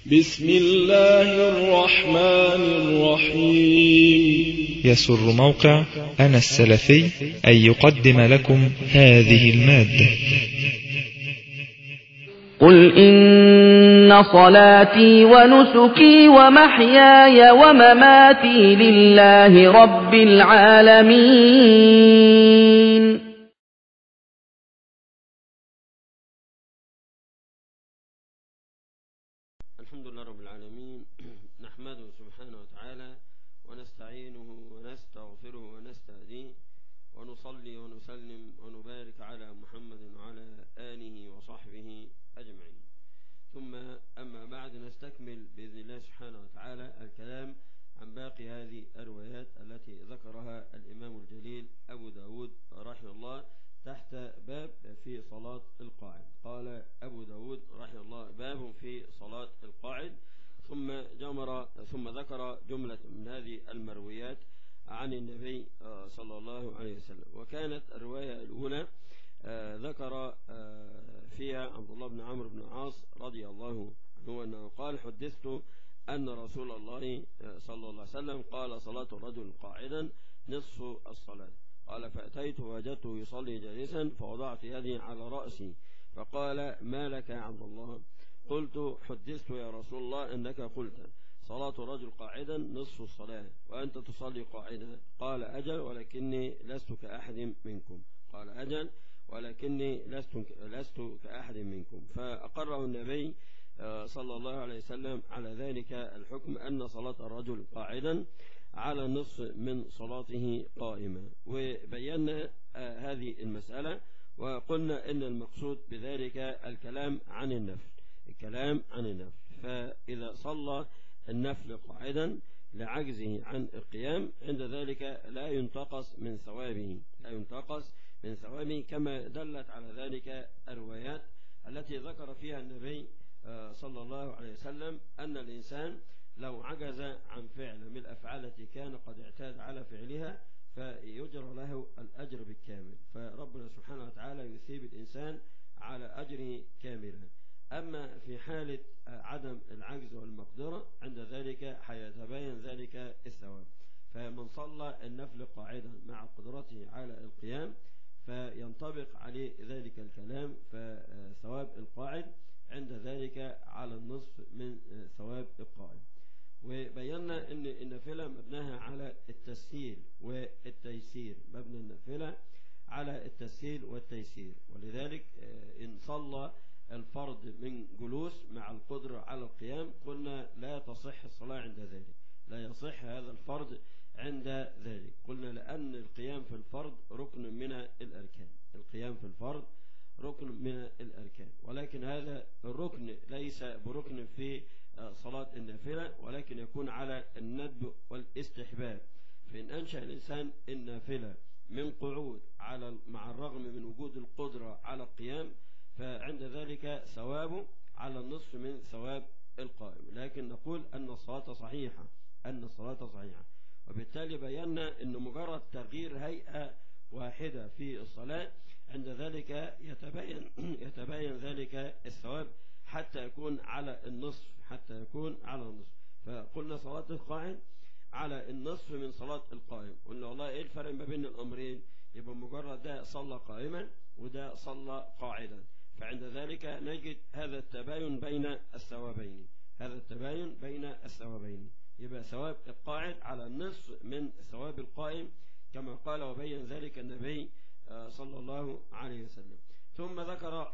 بسم الله الرحمن الرحيم يسر موقع أنا السلفي أن يقدم لكم هذه المادة قل إن صلاتي ونسكي ومحياي ومماتي لله رب العالمين الحمد لله رب العالمين نحمده سبحانه وتعالى ونستعينه ونستغفره ونستهديه ونصلي ونسلم ونبارك على محمد وعلى آله وصحبه أجمعين ثم أما بعد نستكمل بإذن الله سبحانه وتعالى الكلام عن باقي هذه الروايات التي ذكرها الإمام الجليل أبو داود رحمه الله تحت باب في صلاة القاعد قال أبو داود رحمه الله باب في صلاة القاعد ثم جمر ثم ذكر جملة من هذه المرويات عن النبي صلى الله عليه وسلم وكانت الرواية الأولى ذكر فيها عبد الله بن عمرو بن عاص رضي الله عنه أنه قال حدثت أن رسول الله صلى الله عليه وسلم قال صلاة الرجل قاعدا نصف الصلاة قال فأتيت وجدته يصلي جالسا فوضعت يدي على رأسي فقال ما لك يا عبد الله قلت حدثت يا رسول الله أنك قلت صلاة الرجل قاعدا نصف الصلاة وأنت تصلي قاعدا قال أجل ولكني لست كأحد منكم قال أجل ولكني لست لست كأحد منكم فأقره النبي صلى الله عليه وسلم على ذلك الحكم أن صلاة الرجل قاعدا على النصف من صلاته قائمة وبينا هذه المسألة وقلنا أن المقصود بذلك الكلام عن النفل الكلام عن النفل فإذا صلى النفل قاعدا لعجزه عن القيام عند ذلك لا ينتقص من ثوابه لا ينتقص من ثوابه كما دلت على ذلك الروايات التي ذكر فيها النبي صلى الله عليه وسلم أن الإنسان لو عجز عن فعل من الأفعال التي كان قد اعتاد على فعلها فيجرى له الأجر بالكامل فربنا سبحانه وتعالى يثيب الإنسان على أجره كاملا أما في حالة عدم العجز والمقدرة عند ذلك حيتبين ذلك الثواب فمن صلى النفل قاعدا مع قدرته على القيام فينطبق عليه ذلك الكلام فثواب القاعد عند ذلك على النصف من ثواب القائم وبينا ان النافله مبناها على التسهيل والتيسير مبنى النافله على التسهيل والتيسير ولذلك ان صلى الفرض من جلوس مع القدرة على القيام قلنا لا تصح الصلاة عند ذلك لا يصح هذا الفرض عند ذلك قلنا لأن القيام في الفرض ركن من الأركان القيام في الفرض ركن من الأركان ولكن هذا الركن ليس بركن في صلاة النافلة ولكن يكون على الندب والاستحباب فإن أنشأ الإنسان النافلة من قعود على مع الرغم من وجود القدرة على القيام فعند ذلك ثوابه على النصف من ثواب القائم لكن نقول أن الصلاة صحيحة أن الصلاة صحيحة وبالتالي بينا أن مجرد تغيير هيئة واحدة في الصلاة عند ذلك يتبين يتبين ذلك الثواب حتى يكون على النصف حتى يكون على النصف فقلنا صلاة القائم على النصف من صلاة القائم قلنا والله ايه الفرق ما بين الامرين يبقى مجرد ده صلى قائما وده صلى قاعدا فعند ذلك نجد هذا التباين بين الثوابين هذا التباين بين الثوابين يبقى ثواب القاعد على النصف من ثواب القائم كما قال وبين ذلك النبي صلى الله عليه وسلم ثم ذكر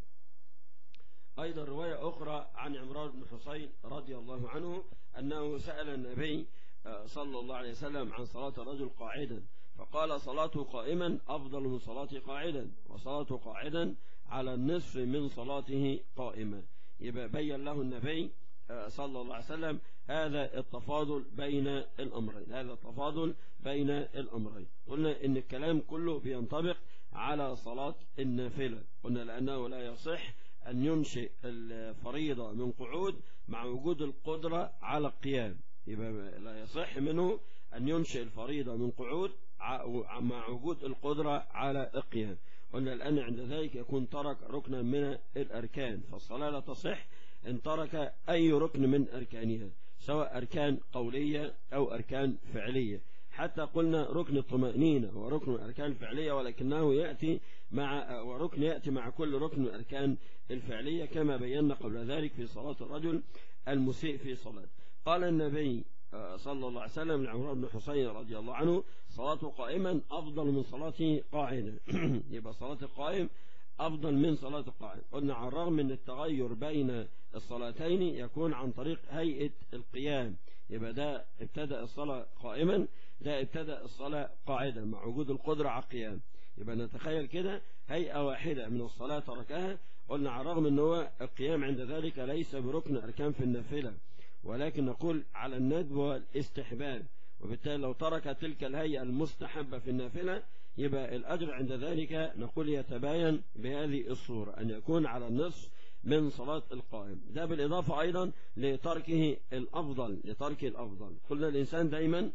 أيضا رواية أخرى عن عمران بن حسين رضي الله عنه أنه سأل النبي صلى الله عليه وسلم عن صلاة الرجل قاعدا فقال صلاته قائما أفضل من صلاته قاعدا وصلاته قاعدا على النصف من صلاته قائما يبقى بين له النبي صلى الله عليه وسلم هذا التفاضل بين الأمرين هذا التفاضل بين الأمرين قلنا إن الكلام كله بينطبق على صلاة النافلة قلنا لأنه لا يصح أن ينشئ الفريضة من قعود مع وجود القدرة على القيام يبقى لا يصح منه أن ينشئ الفريضة من قعود مع وجود القدرة على القيام قلنا الآن عند ذلك يكون ترك ركنا من الأركان فالصلاة لا تصح إن ترك أي ركن من أركانها سواء أركان قولية أو أركان فعلية حتى قلنا ركن الطمأنينة هو ركن الأركان الفعلية ولكنه يأتي مع وركن يأتي مع كل ركن الأركان الفعلية كما بينا قبل ذلك في صلاة الرجل المسيء في صلاة قال النبي صلى الله عليه وسلم لعمران بن حسين رضي الله عنه صلاته قائما أفضل من صلاته قاعدا يبقى صلاة القائم أفضل من صلاة القائم قلنا على الرغم من التغير بين الصلاتين يكون عن طريق هيئة القيام يبقى ده ابتدأ الصلاة قائما ده ابتدأ الصلاة قاعدا مع وجود القدرة على القيام يبقى نتخيل كده هيئة واحدة من الصلاة تركها قلنا على الرغم ان هو القيام عند ذلك ليس بركن أركان في النافلة ولكن نقول على الندب والاستحباب وبالتالي لو ترك تلك الهيئة المستحبة في النافلة يبقى الأجر عند ذلك نقول يتباين بهذه الصورة أن يكون على النصف من صلاة القائم ده بالإضافة أيضا لتركه الأفضل لتركه الأفضل قلنا الإنسان دايما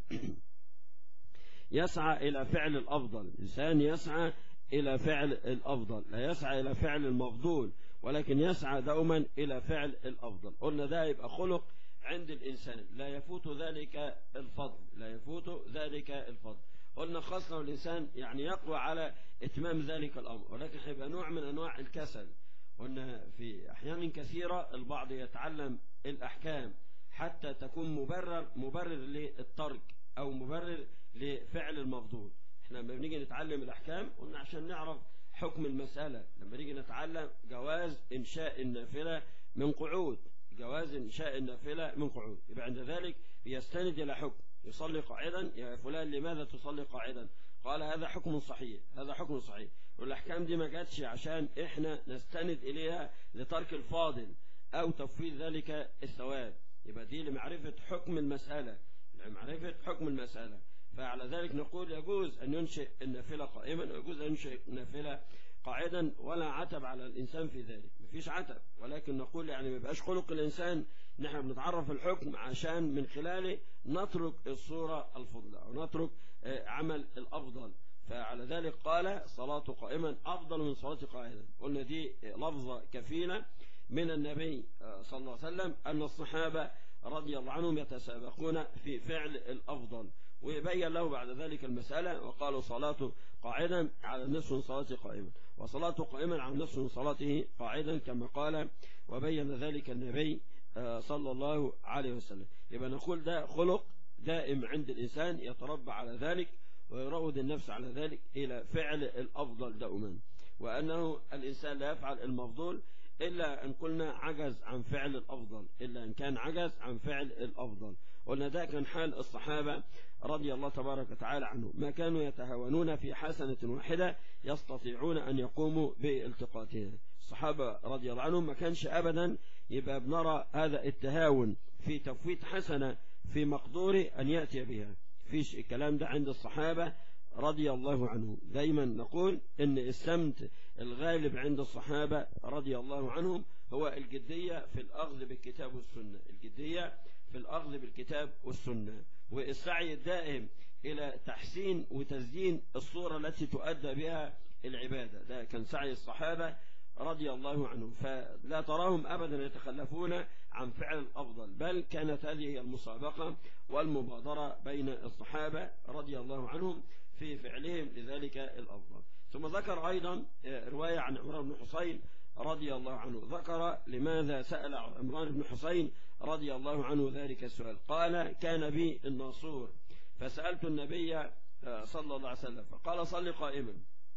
يسعى إلى فعل الأفضل الإنسان يسعى إلى فعل الأفضل لا يسعى إلى فعل المفضول ولكن يسعى دوما إلى فعل الأفضل قلنا ده يبقى خلق عند الإنسان لا يفوت ذلك الفضل لا يفوت ذلك الفضل قلنا خاصة الإنسان يعني يقوى على إتمام ذلك الأمر ولكن هيبقى نوع من أنواع الكسل قلنا في أحيان كثيرة البعض يتعلم الأحكام حتى تكون مبرر مبرر للترك أو مبرر لفعل المفضول احنا لما بنيجي نتعلم الأحكام قلنا عشان نعرف حكم المسألة لما نيجي نتعلم جواز إنشاء النافلة من قعود جواز إنشاء النافلة من قعود يبقى عند ذلك يستند إلى حكم يصلي قاعدا يا فلان لماذا تصلي قاعدا قال هذا حكم صحيح هذا حكم صحيح والأحكام دي ما جاتش عشان إحنا نستند إليها لترك الفاضل أو تفويض ذلك الثواب يبقى دي لمعرفة حكم المسألة لمعرفة حكم المسألة فعلى ذلك نقول يجوز أن ينشئ النافلة قائما ويجوز أن ينشئ النافلة قاعدا ولا عتب على الإنسان في ذلك مفيش عتب ولكن نقول يعني ما يبقاش خلق الإنسان نحن بنتعرف الحكم عشان من خلاله نترك الصورة الفضلى أو نترك عمل الأفضل فعلى ذلك قال صلاة قائما أفضل من صلاة قاعدا قلنا دي لفظة كفيلة من النبي صلى الله عليه وسلم أن الصحابة رضي الله عنهم يتسابقون في فعل الأفضل ويبين له بعد ذلك المسألة وقالوا صلاته قاعدا على نصف صلاته قائما وصلاته قائما على نصف صلاته قاعدا كما قال وبين ذلك النبي صلى الله عليه وسلم يبقى نقول ده خلق دائم عند الإنسان يتربى على ذلك ويروض النفس على ذلك إلى فعل الأفضل دوما وأنه الإنسان لا يفعل المفضول إلا أن قلنا عجز عن فعل الأفضل إلا أن كان عجز عن فعل الأفضل قلنا ده كان حال الصحابة رضي الله تبارك وتعالى عنه ما كانوا يتهاونون في حسنة واحدة يستطيعون أن يقوموا بالتقاطها الصحابة رضي الله عنهم ما كانش أبدا يبقى بنرى هذا التهاون في تفويت حسنة في مقدوره أن يأتي بها فيش الكلام ده عند الصحابة رضي الله عنهم دايما نقول ان السمت الغالب عند الصحابة رضي الله عنهم هو الجدية في الأخذ بالكتاب والسنة الجدية في الأخذ بالكتاب والسنة والسعي الدائم إلى تحسين وتزيين الصورة التي تؤدى بها العبادة ده كان سعي الصحابة رضي الله عنهم فلا تراهم أبدا يتخلفون عن فعل الأفضل بل كانت هذه المسابقة والمبادرة بين الصحابة رضي الله عنهم في فعلهم لذلك الأفضل ثم ذكر أيضا رواية عن عمران بن حسين رضي الله عنه ذكر لماذا سأل عمران بن حسين رضي الله عنه ذلك السؤال قال كان بي الناصور فسألت النبي صلى الله عليه وسلم فقال صل قائما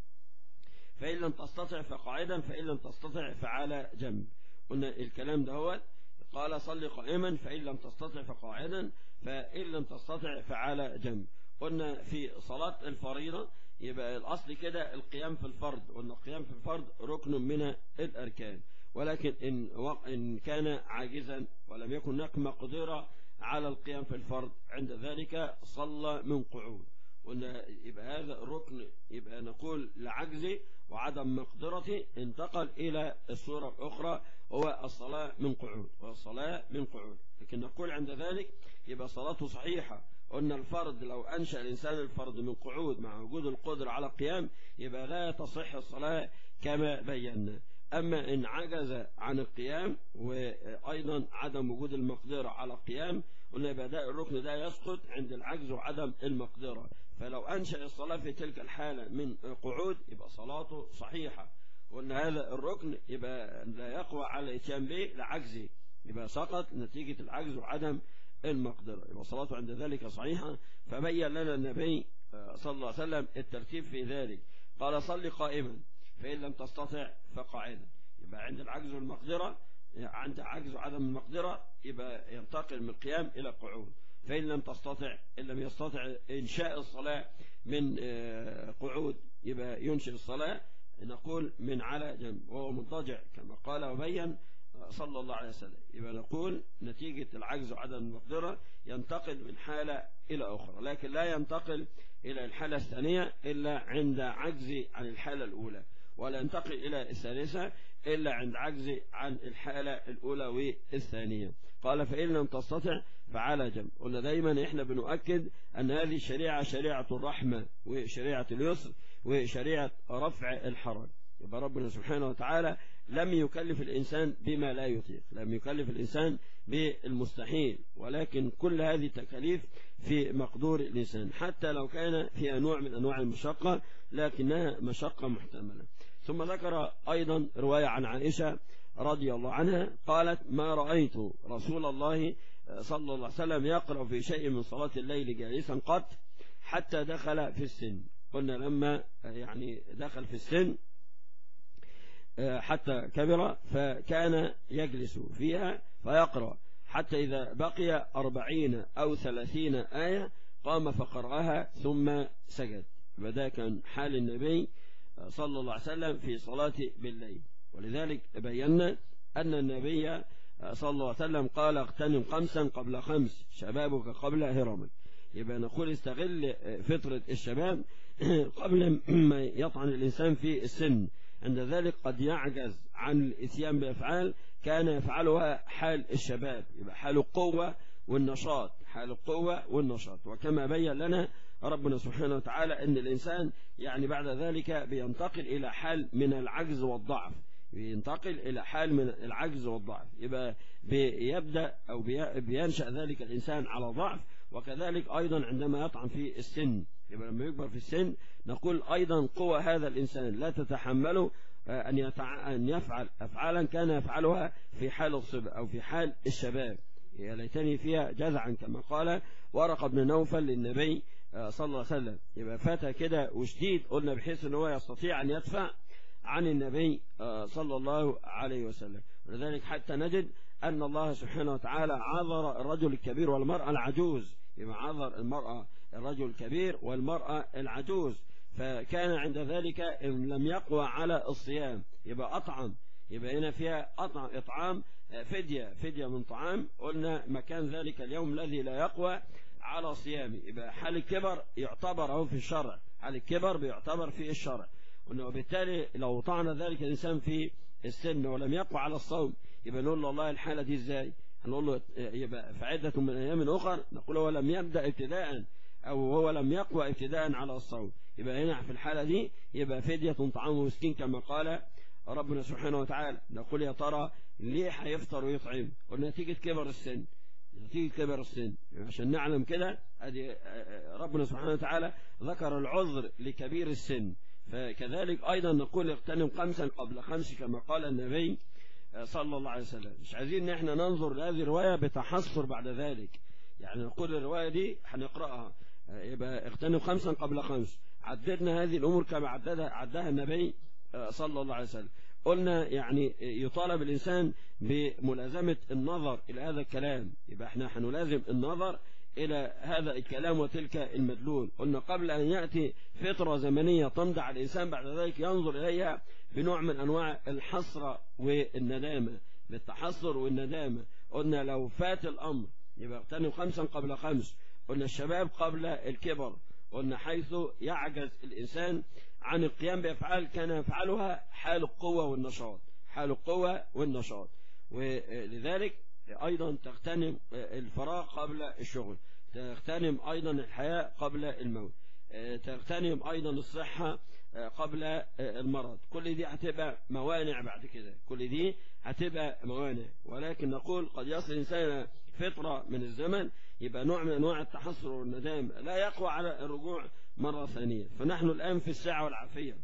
فإن لم تستطع فقاعدا فإن لم تستطع فعلى جنب قلنا الكلام ده هو قال صل قائما فإن لم تستطع فقاعدا فإن لم تستطع فعلى جنب قلنا في صلاة الفريضة يبقى الأصل كده القيام في الفرض قلنا القيام في الفرض ركن من الأركان ولكن إن, إن كان عاجزا ولم يكن هناك مقدرة على القيام في الفرض عند ذلك صلى من قعود قلنا يبقى هذا الركن يبقى نقول لعجزه وعدم مقدرته انتقل إلى الصورة الأخرى هو الصلاة من قعود والصلاة من قعود لكن نقول عند ذلك يبقى صلاته صحيحة قلنا الفرض لو أنشأ الإنسان الفرض من قعود مع وجود القدرة على القيام يبقى لا تصح الصلاة كما بينا أما إن عجز عن القيام وأيضا عدم وجود المقدرة على القيام قلنا يبقى ده الركن ده يسقط عند العجز وعدم المقدرة فلو أنشأ الصلاة في تلك الحالة من قعود يبقى صلاته صحيحة قلنا هذا الركن يبقى لا يقوى على الاتيان به لعجزه يبقى سقط نتيجة العجز وعدم المقدرة يبقى صلاته عند ذلك صحيحة فبين لنا النبي صلى الله عليه وسلم الترتيب في ذلك قال صل قائما فإن لم تستطع فقاعدا يبقى عند العجز والمقدرة عند عجز وعدم المقدرة يبقى ينتقل من القيام إلى القعود فإن لم تستطع إن لم يستطع إنشاء الصلاة من قعود يبقى ينشئ الصلاة نقول من على جنب وهو مضطجع كما قال وبين صلى الله عليه وسلم يبقى نقول نتيجة العجز وعدم المقدرة ينتقل من حالة إلى أخرى لكن لا ينتقل إلى الحالة الثانية إلا عند عجز عن الحالة الأولى ولا ينتقل إلى الثالثة إلا عند عجز عن الحالة الأولى والثانية قال فإن لم تستطع فعلى جنب قلنا دايما إحنا بنؤكد أن هذه الشريعة شريعة الرحمة وشريعة اليسر وشريعة رفع الحرج يبقى ربنا سبحانه وتعالى لم يكلف الإنسان بما لا يطيق لم يكلف الإنسان بالمستحيل ولكن كل هذه التكاليف في مقدور الإنسان حتى لو كان فيها نوع من أنواع المشقة لكنها مشقة محتملة ثم ذكر أيضا رواية عن عائشة رضي الله عنها قالت ما رأيت رسول الله صلى الله عليه وسلم يقرأ في شيء من صلاة الليل جالسا قط حتى دخل في السن قلنا لما يعني دخل في السن حتى كبر فكان يجلس فيها فيقرأ حتى إذا بقي أربعين أو ثلاثين آية قام فقرأها ثم سجد وده كان حال النبي صلى الله عليه وسلم في صلاة بالليل ولذلك بينا أن النبي صلى الله عليه وسلم قال اغتنم خمسا قبل خمس شبابك قبل هرمك يبقى نقول استغل فترة الشباب قبل ما يطعن الإنسان في السن عند ذلك قد يعجز عن الاتيان بأفعال كان يفعلها حال الشباب يبقى حال القوة والنشاط حال القوة والنشاط وكما بين لنا ربنا سبحانه وتعالى أن الإنسان يعني بعد ذلك بينتقل إلى حال من العجز والضعف ينتقل إلى حال من العجز والضعف يبقى بيبدأ أو بينشأ ذلك الإنسان على ضعف وكذلك أيضا عندما يطعن في السن يبقى لما يكبر في السن نقول أيضا قوة هذا الإنسان لا تتحمله أن, يتع... أن يفعل أفعالا كان يفعلها في حال الصبا أو في حال الشباب يا ليتني فيها جزعا كما قال ورقة بن نوفل للنبي صلى الله عليه وسلم يبقى فتى كده وشديد قلنا بحيث ان هو يستطيع أن يدفع عن النبي صلى الله عليه وسلم ولذلك حتى نجد أن الله سبحانه وتعالى عذر الرجل الكبير والمرأة العجوز يبقى عذر المرأة الرجل الكبير والمرأة العجوز فكان عند ذلك إن لم يقوى على الصيام يبقى أطعم يبقى هنا فيها أطعم إطعام فدية فدية من طعام قلنا مكان ذلك اليوم الذي لا يقوى على صيامه يبقى حال الكبر يعتبر أهو في الشرع حال الكبر بيعتبر في الشرع وبالتالي لو طعن ذلك الإنسان في السن ولم يقوى على الصوم يبقى نقول له الله الحالة دي ازاي هنقول له يبقى فعدة من أيام أخر نقول هو لم يبدأ ابتداء أو هو لم يقوى ابتداء على الصوم يبقى هنا في الحالة دي يبقى فدية طعام مسكين كما قال ربنا سبحانه وتعالى نقول يا ترى ليه هيفطر ويطعم قلنا نتيجة كبر السن نتيجة كبر السن عشان نعلم كده ادي ربنا سبحانه وتعالى ذكر العذر لكبير السن فكذلك أيضا نقول اغتنم خمسا قبل خمس كما قال النبي صلى الله عليه وسلم مش عايزين ان احنا ننظر لهذه الرواية بتحسر بعد ذلك يعني نقول الرواية دي هنقرأها يبقى اغتنم خمسا قبل خمس عددنا هذه الأمور كما عددها عدها النبي صلى الله عليه وسلم قلنا يعني يطالب الإنسان بملازمة النظر إلى هذا الكلام يبقى احنا هنلازم النظر إلى هذا الكلام وتلك المدلول قلنا قبل أن يأتي فترة زمنية تمضي على الإنسان بعد ذلك ينظر إليها بنوع من أنواع الحسرة والندامة بالتحسر والندامة قلنا لو فات الأمر يبقى اغتنم خمسا قبل خمس قلنا الشباب قبل الكبر قلنا حيث يعجز الإنسان عن القيام بأفعال كان يفعلها حال القوة والنشاط حال القوة والنشاط ولذلك أيضا تغتنم الفراغ قبل الشغل تغتنم أيضا الحياة قبل الموت تغتنم أيضا الصحة قبل المرض كل دي هتبقى موانع بعد كده كل دي هتبقى موانع ولكن نقول قد يصل الإنسان فترة من الزمن يبقى نوع من أنواع التحسر والندام لا يقوى على الرجوع مرة ثانية فنحن الآن في الساعة والعافية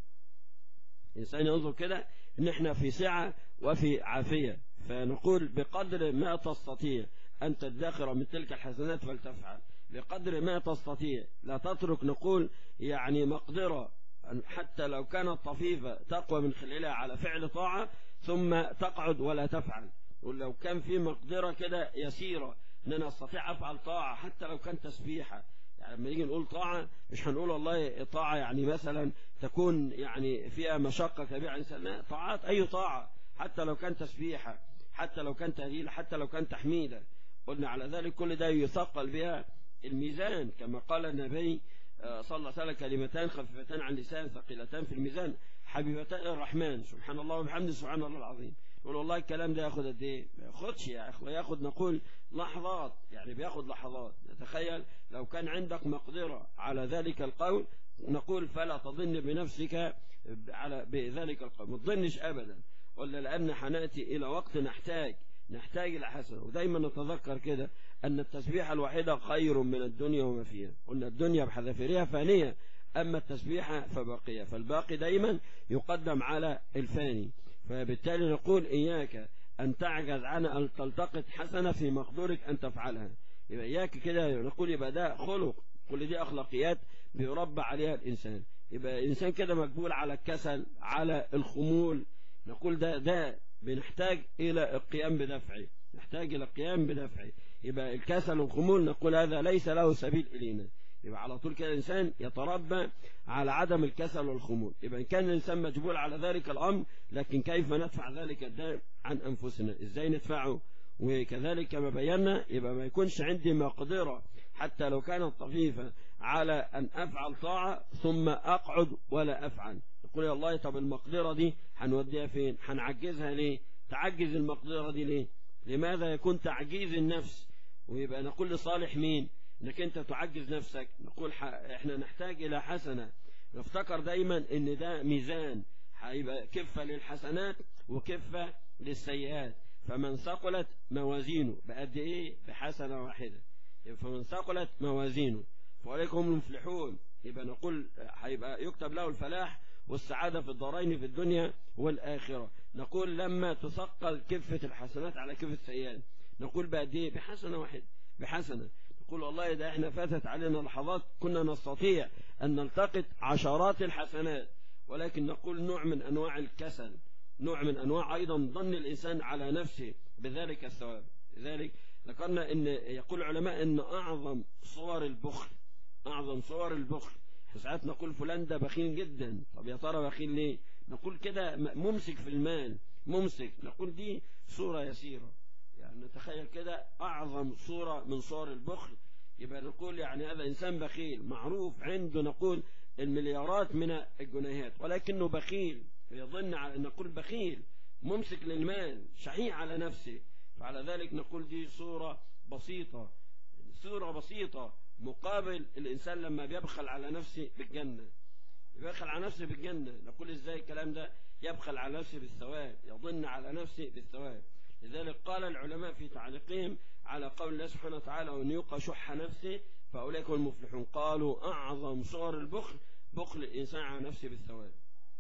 الإنسان ينظر كده إن إحنا في سعة وفي عافية فنقول بقدر ما تستطيع أن تدخر من تلك الحسنات فلتفعل بقدر ما تستطيع لا تترك نقول يعني مقدرة حتى لو كانت طفيفة تقوى من خلالها على فعل طاعة ثم تقعد ولا تفعل ولو كان في مقدرة كده يسيرة ان انا استطيع افعل طاعة حتى لو كان تسبيحة يعني لما نيجي نقول طاعة مش هنقول والله طاعة يعني مثلا تكون يعني فيها مشقة كبيرة الانسان لا طاعات اي طاعة حتى لو كان تسبيحة حتى لو كان تهليل حتى لو كان تحميدة قلنا على ذلك كل ده يثقل بها الميزان كما قال النبي صلى الله عليه وسلم كلمتان خفيفتان عن لسان ثقيلتان في الميزان حبيبتان الرحمن سبحان الله وبحمده سبحان الله العظيم يقول والله الكلام ده ياخد قد ايه ما ياخدش يا اخوه ياخد نقول لحظات يعني بياخد لحظات نتخيل لو كان عندك مقدرة على ذلك القول نقول فلا تظن بنفسك على بذلك القول ما تظنش ابدا ولا لان حناتي الى وقت نحتاج نحتاج إلى حسنة ودايما نتذكر كده أن التسبيحة الوحيدة خير من الدنيا وما فيها قلنا الدنيا بحذافيرها فانية أما التسبيحة فباقية فالباقي دايما يقدم على الفاني فبالتالي نقول إياك أن تعجز عن أن تلتقط حسنة في مقدورك أن تفعلها يبقى إياك كده نقول يبقى ده خلق كل دي أخلاقيات بيربى عليها الإنسان يبقى الإنسان كده مقبول على الكسل على الخمول نقول ده ده بنحتاج إلى القيام بدفعه نحتاج إلى القيام بدفعه يبقى الكسل والخمول نقول هذا ليس له سبيل إلينا يبقى على طول كده الإنسان يتربى على عدم الكسل والخمول يبقى إن كان الإنسان مجبول على ذلك الأمر لكن كيف ندفع ذلك الداء عن أنفسنا إزاي ندفعه وكذلك كما بينا يبقى ما يكونش عندي مقدرة حتى لو كانت طفيفة على أن أفعل طاعة ثم أقعد ولا أفعل يقول يا الله طب المقدرة دي هنوديها فين هنعجزها ليه تعجز المقدرة دي ليه لماذا يكون تعجيز النفس ويبقى نقول لصالح مين انك انت تعجز نفسك نقول احنا نحتاج الى حسنة نفتكر دايما ان ده ميزان هيبقى كفة للحسنات وكفة للسيئات فمن ثقلت موازينه بقد ايه بحسنة واحدة فمن ثقلت موازينه فأولئك هم المفلحون يبقى نقول هيبقى يكتب له الفلاح والسعادة في الدارين في الدنيا والآخرة نقول لما تثقل كفة الحسنات على كفة السيئات نقول بقد ايه بحسنة واحدة بحسنة نقول والله ده احنا فاتت علينا لحظات كنا نستطيع أن نلتقط عشرات الحسنات ولكن نقول نوع من أنواع الكسل نوع من أنواع أيضا ظن الإنسان على نفسه بذلك الثواب لذلك ذكرنا أن يقول العلماء أن أعظم صور البخل أعظم صور البخل ساعات نقول فلان ده بخيل جدا طب يا ترى بخيل ليه نقول كده ممسك في المال ممسك نقول دي صورة يسيرة يعني نتخيل كده أعظم صورة من صور البخل يبقى نقول يعني هذا إنسان بخيل معروف عنده نقول المليارات من الجنيهات ولكنه بخيل يظن على أن نقول بخيل ممسك للمال شحيح على نفسه فعلى ذلك نقول دي صورة بسيطة صورة بسيطة مقابل الإنسان لما بيبخل على نفسه بالجنة يبخل على نفسه بالجنة نقول إزاي الكلام ده يبخل على نفسه بالثواب يظن على نفسه بالثواب لذلك قال العلماء في تعليقهم على قول الله سبحانه وتعالى وأن يوقى شح نفسه فأولئك هم المفلحون قالوا أعظم صور البخل بخل الإنسان على نفسه بالثواب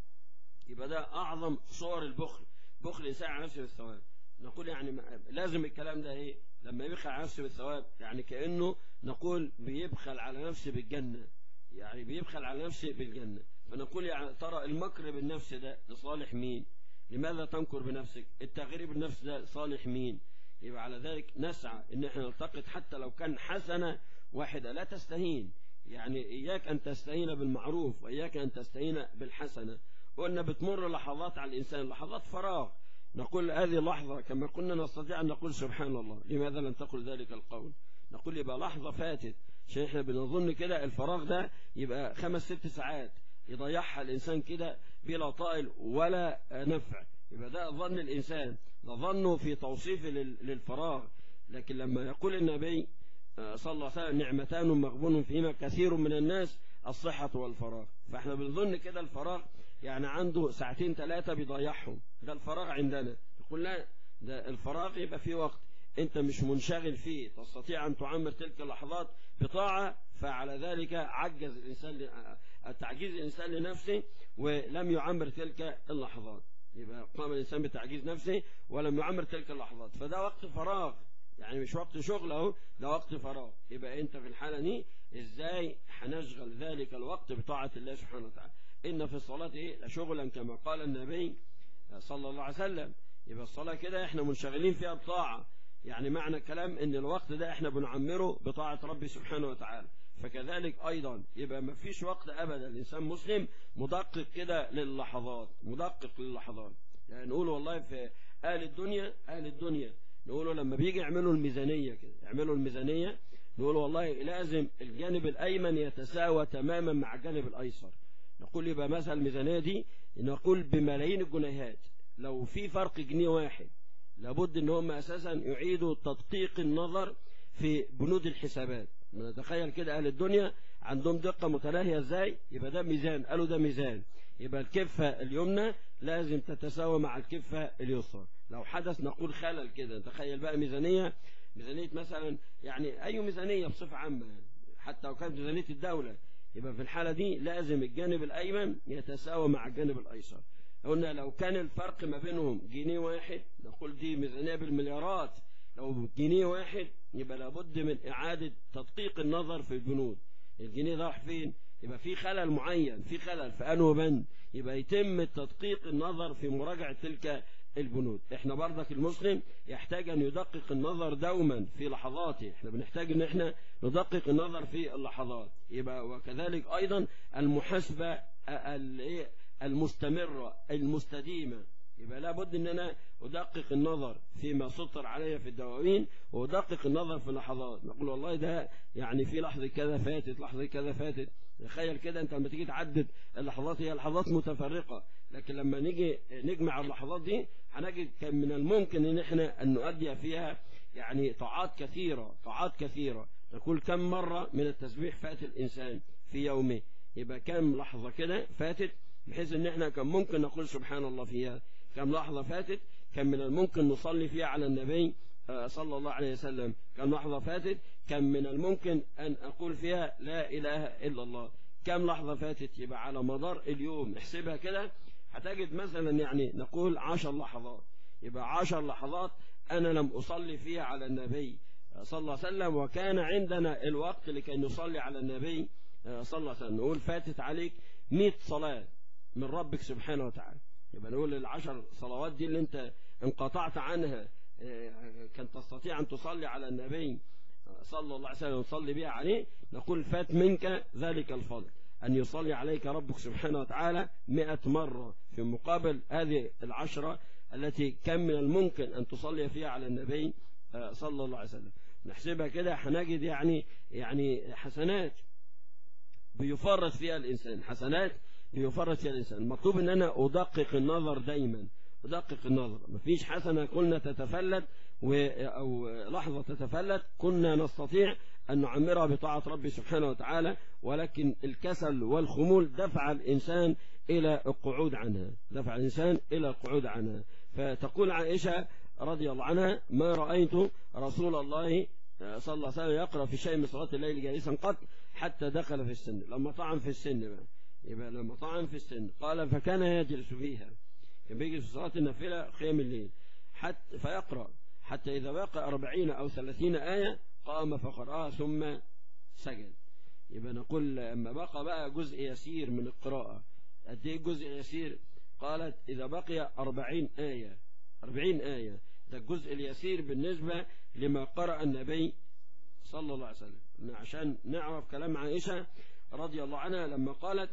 يبقى ده أعظم صور البخل بخل الإنسان على نفسه بالثواب نقول يعني لازم الكلام ده ايه لما يبخل على نفسه بالثواب يعني كأنه نقول بيبخل على نفسه بالجنة يعني بيبخل على نفسه بالجنة فنقول يعني ترى المكر بالنفس ده لصالح مين لماذا تنكر بنفسك التغيير بالنفس ده صالح مين يبقى على ذلك نسعى ان احنا نلتقط حتى لو كان حسنة واحدة لا تستهين يعني اياك ان تستهين بالمعروف واياك ان تستهين بالحسنة قلنا بتمر لحظات على الانسان لحظات فراغ نقول هذه لحظة كما كنا نستطيع أن نقول سبحان الله لماذا لم تقل ذلك القول نقول يبقى لحظة فاتت عشان احنا بنظن كده الفراغ ده يبقى خمس ست ساعات يضيعها الإنسان كده بلا طائل ولا نفع يبقى ده ظن الإنسان ده ظنه في توصيفه للفراغ لكن لما يقول النبي صلى الله عليه وسلم نعمتان مغبون فيهما كثير من الناس الصحة والفراغ فاحنا بنظن كده الفراغ يعني عنده ساعتين ثلاثة بيضيعهم ده الفراغ عندنا يقول لا ده الفراغ يبقى فيه وقت انت مش منشغل فيه تستطيع ان تعمر تلك اللحظات بطاعة فعلى ذلك عجز الانسان ل... تعجيز الانسان لنفسه ولم يعمر تلك اللحظات يبقى قام الانسان بتعجيز نفسه ولم يعمر تلك اللحظات فده وقت فراغ يعني مش وقت شغل اهو ده وقت فراغ يبقى انت في الحالة دي ازاي هنشغل ذلك الوقت بطاعة الله سبحانه وتعالى ان في الصلاة ايه لشغلا كما قال النبي صلى الله عليه وسلم يبقى الصلاة كده احنا منشغلين فيها بطاعة يعني معنى الكلام ان الوقت ده احنا بنعمره بطاعة ربي سبحانه وتعالى فكذلك ايضا يبقى ما فيش وقت ابدا الانسان مسلم مدقق كده للحظات مدقق للحظات يعني نقول والله في اهل الدنيا اهل الدنيا نقولوا لما بيجي يعملوا الميزانية كده يعملوا الميزانية نقول والله لازم الجانب الايمن يتساوى تماما مع الجانب الايسر نقول يبقى مثلا الميزانية دي نقول بملايين الجنيهات لو في فرق جنيه واحد لابد ان هم اساسا يعيدوا تدقيق النظر في بنود الحسابات نتخيل كده اهل الدنيا عندهم دقة متناهية ازاي يبقى ده ميزان قالوا ده ميزان يبقى الكفة اليمنى لازم تتساوى مع الكفة اليسرى لو حدث نقول خلل كده تخيل بقى ميزانية ميزانية مثلا يعني اي ميزانية بصفة عامة حتى لو كانت ميزانية الدولة يبقى في الحالة دي لازم الجانب الايمن يتساوى مع الجانب الايسر قلنا لو كان الفرق ما بينهم جنيه واحد نقول دي ميزانية بالمليارات لو جنيه واحد يبقى لابد من إعادة تدقيق النظر في البنود الجنيه ده راح فين يبقى في خلل معين في خلل في أنه بند يبقى يتم تدقيق النظر في مراجعة تلك البنود احنا برضك المسلم يحتاج ان يدقق النظر دوما في لحظاته احنا بنحتاج ان احنا ندقق النظر في اللحظات يبقى وكذلك ايضا المحاسبة المستمرة المستديمة يبقى لابد ان انا ادقق النظر فيما سطر علي في الدواوين وادقق النظر في اللحظات نقول والله ده يعني في لحظة كذا فاتت لحظة كذا فاتت تخيل كده انت لما تيجي تعدد اللحظات هي لحظات متفرقة لكن لما نيجي نجمع اللحظات دي هنجد كان من الممكن ان احنا ان نؤدي فيها يعني طاعات كثيرة طاعات كثيرة نقول كم مرة من التسبيح فات الانسان في يومه يبقى كم لحظة كده فاتت بحيث ان احنا كان ممكن نقول سبحان الله فيها كم لحظة فاتت كان من الممكن نصلي فيها على النبي صلى الله عليه وسلم كم لحظة فاتت كان من الممكن أن أقول فيها لا إله إلا الله كم لحظة فاتت يبقى على مدار اليوم احسبها كده هتجد مثلا يعني نقول عشر لحظات يبقى عشر لحظات أنا لم أصلي فيها على النبي صلى الله عليه وسلم وكان عندنا الوقت لكي نصلي على النبي صلى الله عليه وسلم نقول فاتت عليك مئة صلاة من ربك سبحانه وتعالى يبقى نقول العشر صلوات دي اللي انت انقطعت عنها كان تستطيع أن تصلي على النبي صلى الله عليه وسلم وتصلي بها عليه نقول فات منك ذلك الفضل أن يصلي عليك ربك سبحانه وتعالى مئة مرة في مقابل هذه العشرة التي كان من الممكن أن تصلي فيها على النبي صلى الله عليه وسلم نحسبها كده هنجد يعني يعني حسنات بيفرط فيها الإنسان حسنات بيفرط فيها الإنسان المطلوب أن أنا أدقق النظر دايما أدقق النظر مفيش حسنة قلنا تتفلت و... أو لحظة تتفلت كنا نستطيع أن نعمرها بطاعة ربي سبحانه وتعالى ولكن الكسل والخمول دفع الإنسان إلى القعود عنها دفع الإنسان إلى القعود عنها فتقول عائشة رضي الله عنها ما رأيت رسول الله صلى الله عليه وسلم يقرأ في شيء من صلاة الليل جالسا قط حتى دخل في السن لما طعن في السن بقى يبقى لما طعن في السن قال فكان يجلس فيها كان بيجلس في صلاة النافلة قيام الليل حتى فيقرأ حتى إذا بقى أربعين أو ثلاثين آية قام فقرأها ثم سجد يبقى نقول أما بقى بقى جزء يسير من القراءة قد ايه جزء يسير قالت إذا بقي أربعين آية أربعين آية ده الجزء اليسير بالنسبة لما قرأ النبي صلى الله عليه وسلم عشان نعرف كلام عائشة رضي الله عنها لما قالت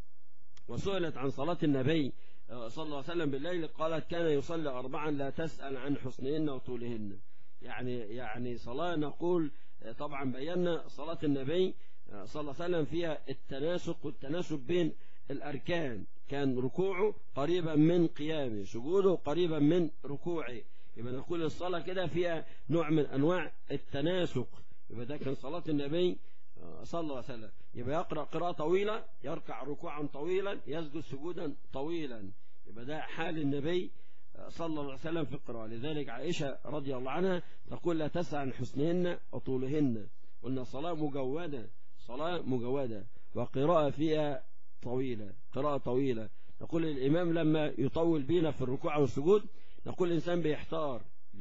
وسئلت عن صلاة النبي صلى الله عليه وسلم بالليل قالت كان يصلي أربعا لا تسأل عن حسنهن وطولهن يعني يعني صلاة نقول طبعا بينا صلاة النبي صلى الله عليه وسلم فيها التناسق والتناسب بين الأركان كان ركوعه قريبا من قيامه سجوده قريبا من ركوعه يبقى نقول الصلاة كده فيها نوع من أنواع التناسق يبقى ده كان صلاة النبي صلى الله عليه وسلم يبقى يقرأ قراءة طويلة يركع ركوعا طويلا يسجد سجودا طويلا يبقى ده حال النبي صلى الله عليه وسلم في القراءة لذلك عائشة رضي الله عنها تقول لا تسعى عن حسنهن وطولهن قلنا صلاة مجودة صلاة مجودة وقراءة فيها طويلة قراءة طويلة نقول الإمام لما يطول بينا في الركوع والسجود نقول الإنسان بيحتار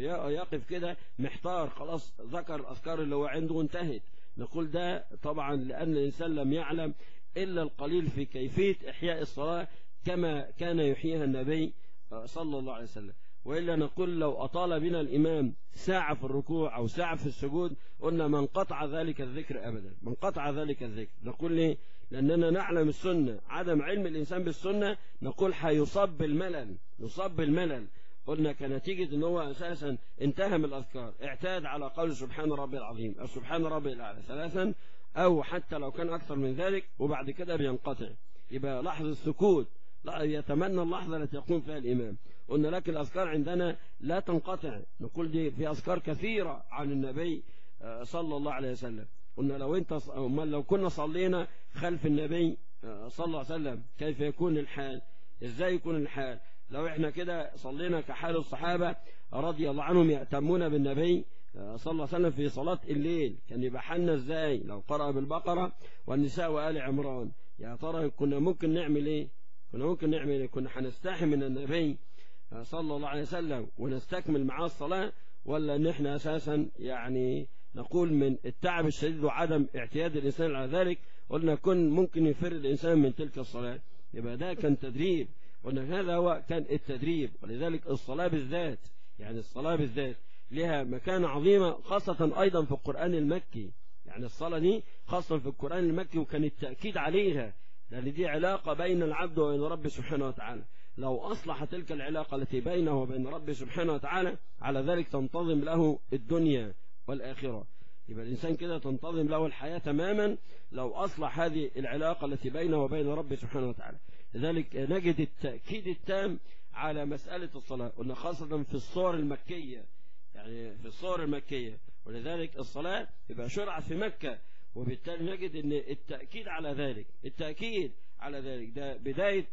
يقف كده محتار خلاص ذكر الأذكار اللي هو عنده انتهت نقول ده طبعا لأن الإنسان لم يعلم إلا القليل في كيفية إحياء الصلاة كما كان يحييها النبي صلى الله عليه وسلم وإلا نقول لو أطال بنا الإمام ساعة في الركوع أو ساعة في السجود قلنا من قطع ذلك الذكر أبدا من قطع ذلك الذكر نقول ليه لأننا نعلم السنة عدم علم الإنسان بالسنة نقول هيصاب بالملل يصاب بالملل قلنا كنتيجة ان هو اساسا انتهى من الاذكار اعتاد على قول سبحان ربي العظيم او سبحان ربي الاعلى ثلاثا او حتى لو كان اكثر من ذلك وبعد كده بينقطع يبقى لحظة سكوت لا يتمنى اللحظة التي يقوم فيها الإمام قلنا لكن الأذكار عندنا لا تنقطع نقول دي في أذكار كثيرة عن النبي صلى الله عليه وسلم قلنا لو انت لو كنا صلينا خلف النبي صلى الله عليه وسلم كيف يكون الحال ازاي يكون الحال لو احنا كده صلينا كحال الصحابة رضي الله عنهم يأتمون بالنبي صلى الله عليه وسلم في صلاة الليل كان يبقى حالنا ازاي لو قرأ بالبقرة والنساء وآل عمران يا ترى كنا ممكن نعمل ايه كنا ممكن نعمل ايه كنا هنستحي من النبي صلى الله عليه وسلم ونستكمل معاه الصلاة ولا ان احنا اساسا يعني نقول من التعب الشديد وعدم اعتياد الانسان على ذلك قلنا كن ممكن يفر الانسان من تلك الصلاة يبقى ده كان تدريب قلنا هذا هو كان التدريب ولذلك الصلاة بالذات يعني الصلاة بالذات لها مكانة عظيمة خاصة أيضا في القرآن المكي يعني الصلاة دي خاصة في القرآن المكي وكان التأكيد عليها لأن دي علاقة بين العبد وبين رب سبحانه وتعالى لو أصلح تلك العلاقة التي بينه وبين رب سبحانه وتعالى على ذلك تنتظم له الدنيا والآخرة يبقى الإنسان كده تنتظم له الحياة تماما لو أصلح هذه العلاقة التي بينه وبين رب سبحانه وتعالى لذلك نجد التأكيد التام على مسألة الصلاة قلنا خاصة في الصور المكية يعني في الصور المكية ولذلك الصلاة يبقى شرعت في مكة وبالتالي نجد ان التأكيد على ذلك التأكيد على ذلك ده بداية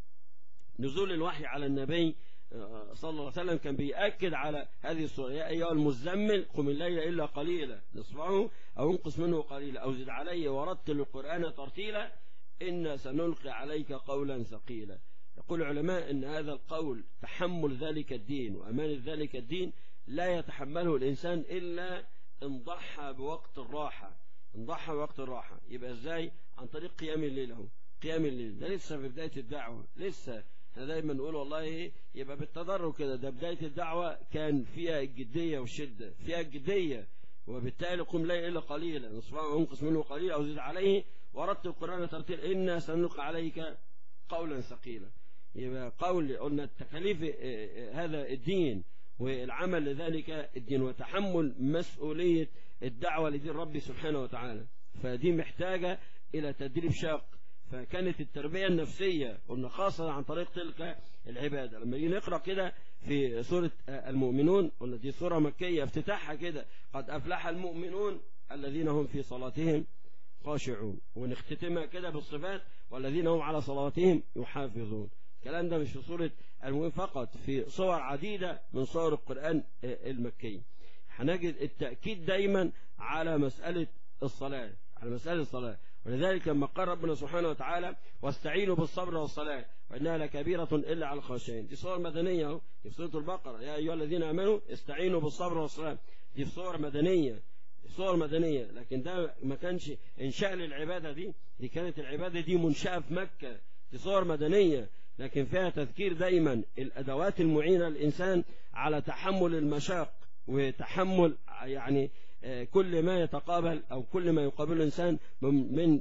نزول الوحي على النبي صلى الله عليه وسلم كان بيأكد على هذه الصورة يا أيها المزمل قم الليل إلا قليلا نصفه أو انقص منه قليلا أو زد عليه ورتل القرآن ترتيلا إن سنلقي عليك قولا ثقيلا يقول العلماء أن هذا القول تحمل ذلك الدين وأمان ذلك الدين لا يتحمله الإنسان إلا ان ضحى بوقت الراحة ان ضحى بوقت الراحة يبقى إزاي عن طريق قيام الليل اهو قيام الليل ده لسه في بداية الدعوة لسه احنا دايما نقول والله ايه يبقى بالتدرج كده ده بداية الدعوة كان فيها الجدية والشدة فيها الجدية وبالتالي قم لا إلا قليلا نصفه انقص منه قليلا أو زد عليه وردت القرآن ترتيل إنا سنلقى عليك قولا ثقيلا يبقى قول قلنا التكاليف هذا الدين والعمل لذلك الدين وتحمل مسؤولية الدعوة لدين ربي سبحانه وتعالى فدي محتاجة إلى تدريب شاق فكانت التربية النفسية قلنا خاصة عن طريق تلك العبادة لما نيجي نقرأ كده في سورة المؤمنون قلنا دي سورة مكية افتتاحها كده قد أفلح المؤمنون الذين هم في صلاتهم خاشعون ونختتمها كده بالصفات والذين هم على صلاتهم يحافظون الكلام ده مش في سورة المؤمنون فقط في صور عديدة من صور القرآن المكي هنجد التأكيد دايما على مسألة الصلاة على مسألة الصلاة ولذلك لما قال ربنا سبحانه وتعالى واستعينوا بالصبر والصلاة وإنها لكبيرة إلا على الخاشعين دي صور مدنية اهو دي في سورة البقرة يا أيها الذين آمنوا استعينوا بالصبر والصلاة دي في صور مدنية صور مدنية لكن ده ما كانش إنشاء للعبادة دي دي كانت العبادة دي منشأة في مكة دي صور مدنية لكن فيها تذكير دايما الأدوات المعينة للإنسان على تحمل المشاق وتحمل يعني كل ما يتقابل أو كل ما يقابل الإنسان من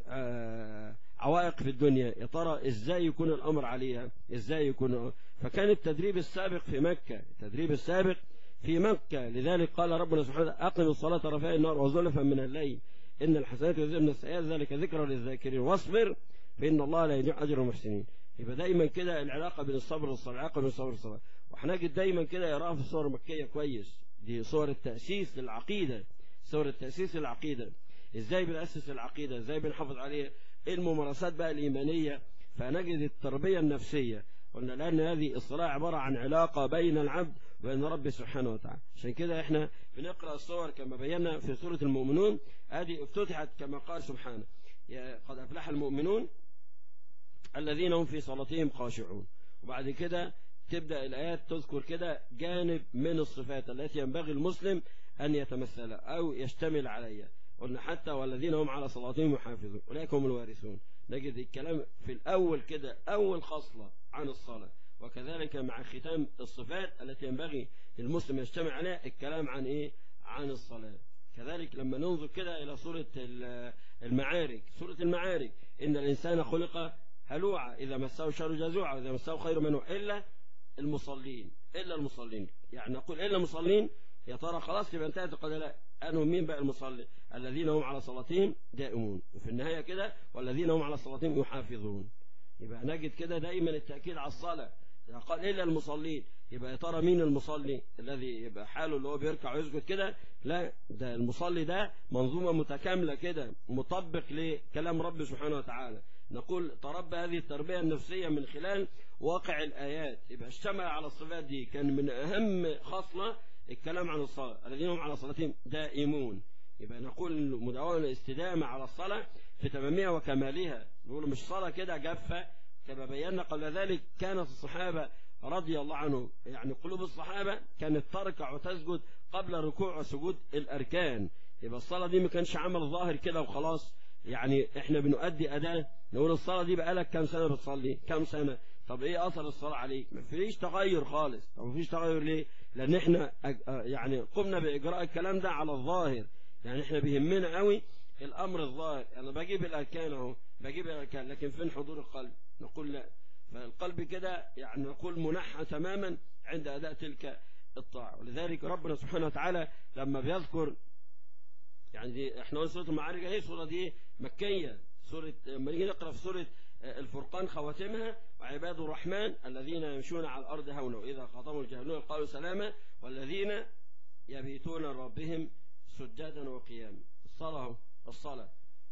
عوائق في الدنيا يا ترى إزاي يكون الأمر عليها إزاي يكون فكان التدريب السابق في مكة التدريب السابق في مكة لذلك قال ربنا سبحانه أقم الصلاة رفاء النار وزلفا من الليل إن الحسنات يذهبن السيئات ذلك ذكرى للذاكرين واصبر فإن الله لا يضيع أجر المحسنين يبقى دايما كده العلاقة بين الصبر والصلاة العلاقة بين الصبر والصلاة وهنجد دايما كده يراها في الصور المكية كويس دي صور التأسيس للعقيدة صور التأسيس للعقيدة ازاي بنأسس العقيدة ازاي بنحافظ عليها ايه الممارسات بقى الإيمانية فنجد التربية النفسية قلنا لأن هذه الصلاة عبارة عن علاقة بين العبد وبين ربه سبحانه وتعالى عشان كده احنا بنقرأ الصور كما بينا في سورة المؤمنون هذه افتتحت كما قال سبحانه يا قد أفلح المؤمنون الذين هم في صلاتهم خاشعون وبعد كده تبدأ الآيات تذكر كده جانب من الصفات التي ينبغي المسلم أن يتمثلها أو يشتمل عليها قلنا حتى والذين هم على صلاتهم يحافظون أولئك هم الوارثون نجد الكلام في الأول كده أول خصلة عن الصلاة وكذلك مع ختام الصفات التي ينبغي المسلم يجتمع عليها الكلام عن إيه عن الصلاة كذلك لما ننظر كده إلى سورة المعارك سورة المعارك إن الإنسان خلق هلوعا إذا مسه الشر جزوعا وإذا مسه خير منه إلا المصلين إلا المصلين يعني نقول إلا المصلين يا ترى خلاص يبقى انتهت قال لا أنهم مين بقى المصلي الذين هم على صلاتهم دائمون وفي النهاية كده والذين هم على صلاتهم يحافظون يبقى نجد كده دائما التأكيد على الصلاة قال إلا المصلين يبقى يا ترى مين المصلي الذي يبقى حاله اللي هو بيركع ويسجد كده لا ده المصلي ده منظومة متكاملة كده مطبق لكلام رب سبحانه وتعالى نقول تربى هذه التربية النفسية من خلال واقع الآيات يبقى اشتمل على الصفات دي كان من أهم خصلة الكلام عن الصلاة الذين هم على صلاتهم دائمون يبقى نقول مداومة الاستدامة على الصلاة في تمامها وكمالها نقول مش صلاة كده جافة كما بينا قبل ذلك كانت الصحابة رضي الله عنهم يعني قلوب الصحابة كانت تركع وتسجد قبل ركوع وسجود الأركان يبقى الصلاة دي ما كانش عمل ظاهر كده وخلاص يعني احنا بنؤدي أداة نقول الصلاة دي بقالك كام سنة بتصلي كام سنة طب ايه اثر الصلاة عليك ما فيش تغير خالص طب ما فيش تغير ليه لان احنا يعني قمنا باجراء الكلام ده على الظاهر يعني احنا بيهمنا قوي الامر الظاهر انا بجيب الاركان اهو بجيب الاركان لكن فين حضور القلب نقول لا فالقلب كده يعني نقول منحى تماما عند اداء تلك الطاعة ولذلك ربنا سبحانه وتعالى لما بيذكر يعني دي احنا قلنا سورة المعارج اهي سورة دي مكية سورة لما نيجي نقرا في سورة الفرقان خواتمها وعباد الرحمن الذين يمشون على الأرض هونا وإذا خاطبوا الجاهلون قالوا سلاما والذين يبيتون ربهم سجدا وقياما الصلاة الصلاة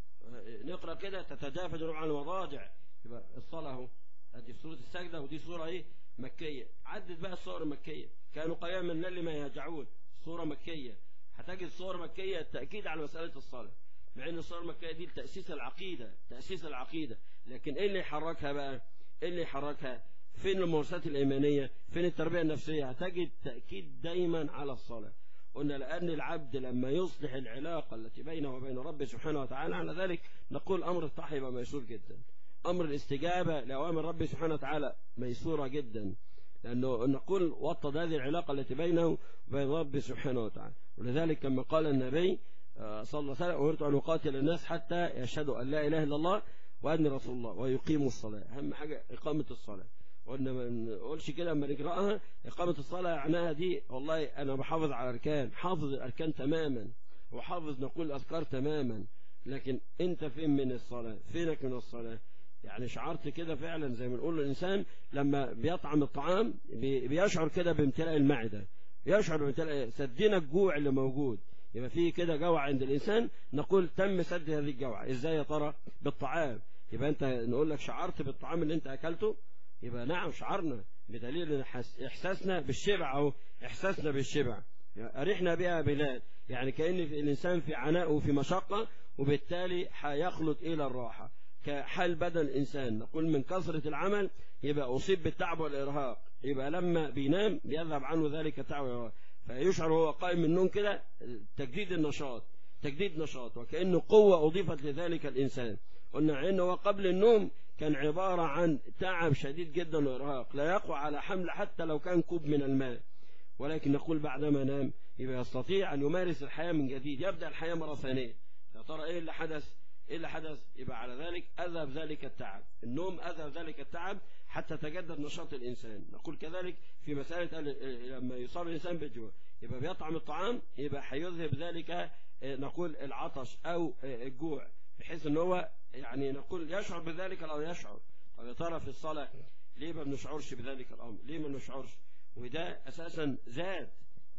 نقرأ كده تتجافى جنوب عن المضاجع يبقى الصلاة هذه سورة السجدة ودي سورة ايه مكية عدت بقى الصور المكية كانوا قياما الليل ما يهجعون سورة مكية هتجد صور مكية التأكيد على مسألة الصلاة مع ان الصور المكية دي تأسيس العقيدة تأسيس العقيدة لكن ايه اللي يحركها بقى ايه اللي يحركها فين الممارسات الإيمانية فين التربية النفسية هتجد تأكيد دايما على الصلاة قلنا لأن العبد لما يصلح العلاقة التي بينه وبين ربه سبحانه وتعالى على ذلك نقول أمر الطاعة يبقى ميسور جدا أمر الاستجابة لأوامر ربه سبحانه وتعالى ميسورة جدا لأنه نقول وطد هذه العلاقة التي بينه وبين ربه سبحانه وتعالى ولذلك كما قال النبي صلى الله عليه وسلم أمرت أن أقاتل الناس حتى يشهدوا أن لا إله إلا الله وأني رسول الله ويقيموا الصلاة أهم حاجة إقامة الصلاة قلنا ما نقولش كده لما نقراها إقامة الصلاة معناها دي والله أنا بحافظ على الأركان حافظ الأركان تماما وحافظ نقول الأذكار تماما لكن أنت فين من الصلاة فينك من الصلاة يعني شعرت كده فعلا زي ما نقول الإنسان لما بيطعم الطعام بيشعر كده بامتلاء المعدة يشعر بامتلاء سدنا الجوع اللي موجود يبقى فيه كده جوع عند الإنسان نقول تم سد هذه الجوع إزاي يا ترى بالطعام يبقى أنت نقول لك شعرت بالطعام اللي أنت أكلته يبقى نعم شعرنا بدليل إحساسنا بالشبع أو إحساسنا بالشبع أرحنا بها بلاد يعني كأن في الإنسان في عناء وفي مشقة وبالتالي هيخلط إلى الراحة كحال بدن الإنسان نقول من كثرة العمل يبقى أصيب بالتعب والإرهاق يبقى لما بينام بيذهب عنه ذلك التعب والإرهاق فيشعر هو قائم من النوم كده تجديد النشاط تجديد نشاط وكأنه قوة أضيفت لذلك الإنسان قلنا إنه قبل النوم كان عبارة عن تعب شديد جدا وإرهاق لا يقوى على حمل حتى لو كان كوب من الماء ولكن نقول بعدما نام يبقى يستطيع أن يمارس الحياة من جديد يبدأ الحياة مرة ثانية يا ترى إيه اللي حدث إيه اللي حدث يبقى على ذلك أذهب ذلك التعب النوم أذهب ذلك التعب حتى تجدد نشاط الإنسان نقول كذلك في مسألة لما يصاب الإنسان بالجوع يبقى بيطعم الطعام يبقى هيذهب ذلك نقول العطش أو الجوع بحيث ان هو يعني نقول يشعر بذلك أو يشعر طب يا ترى في الصلاة ليه ما بنشعرش بذلك الأمر ليه ما بنشعرش وده أساسا زاد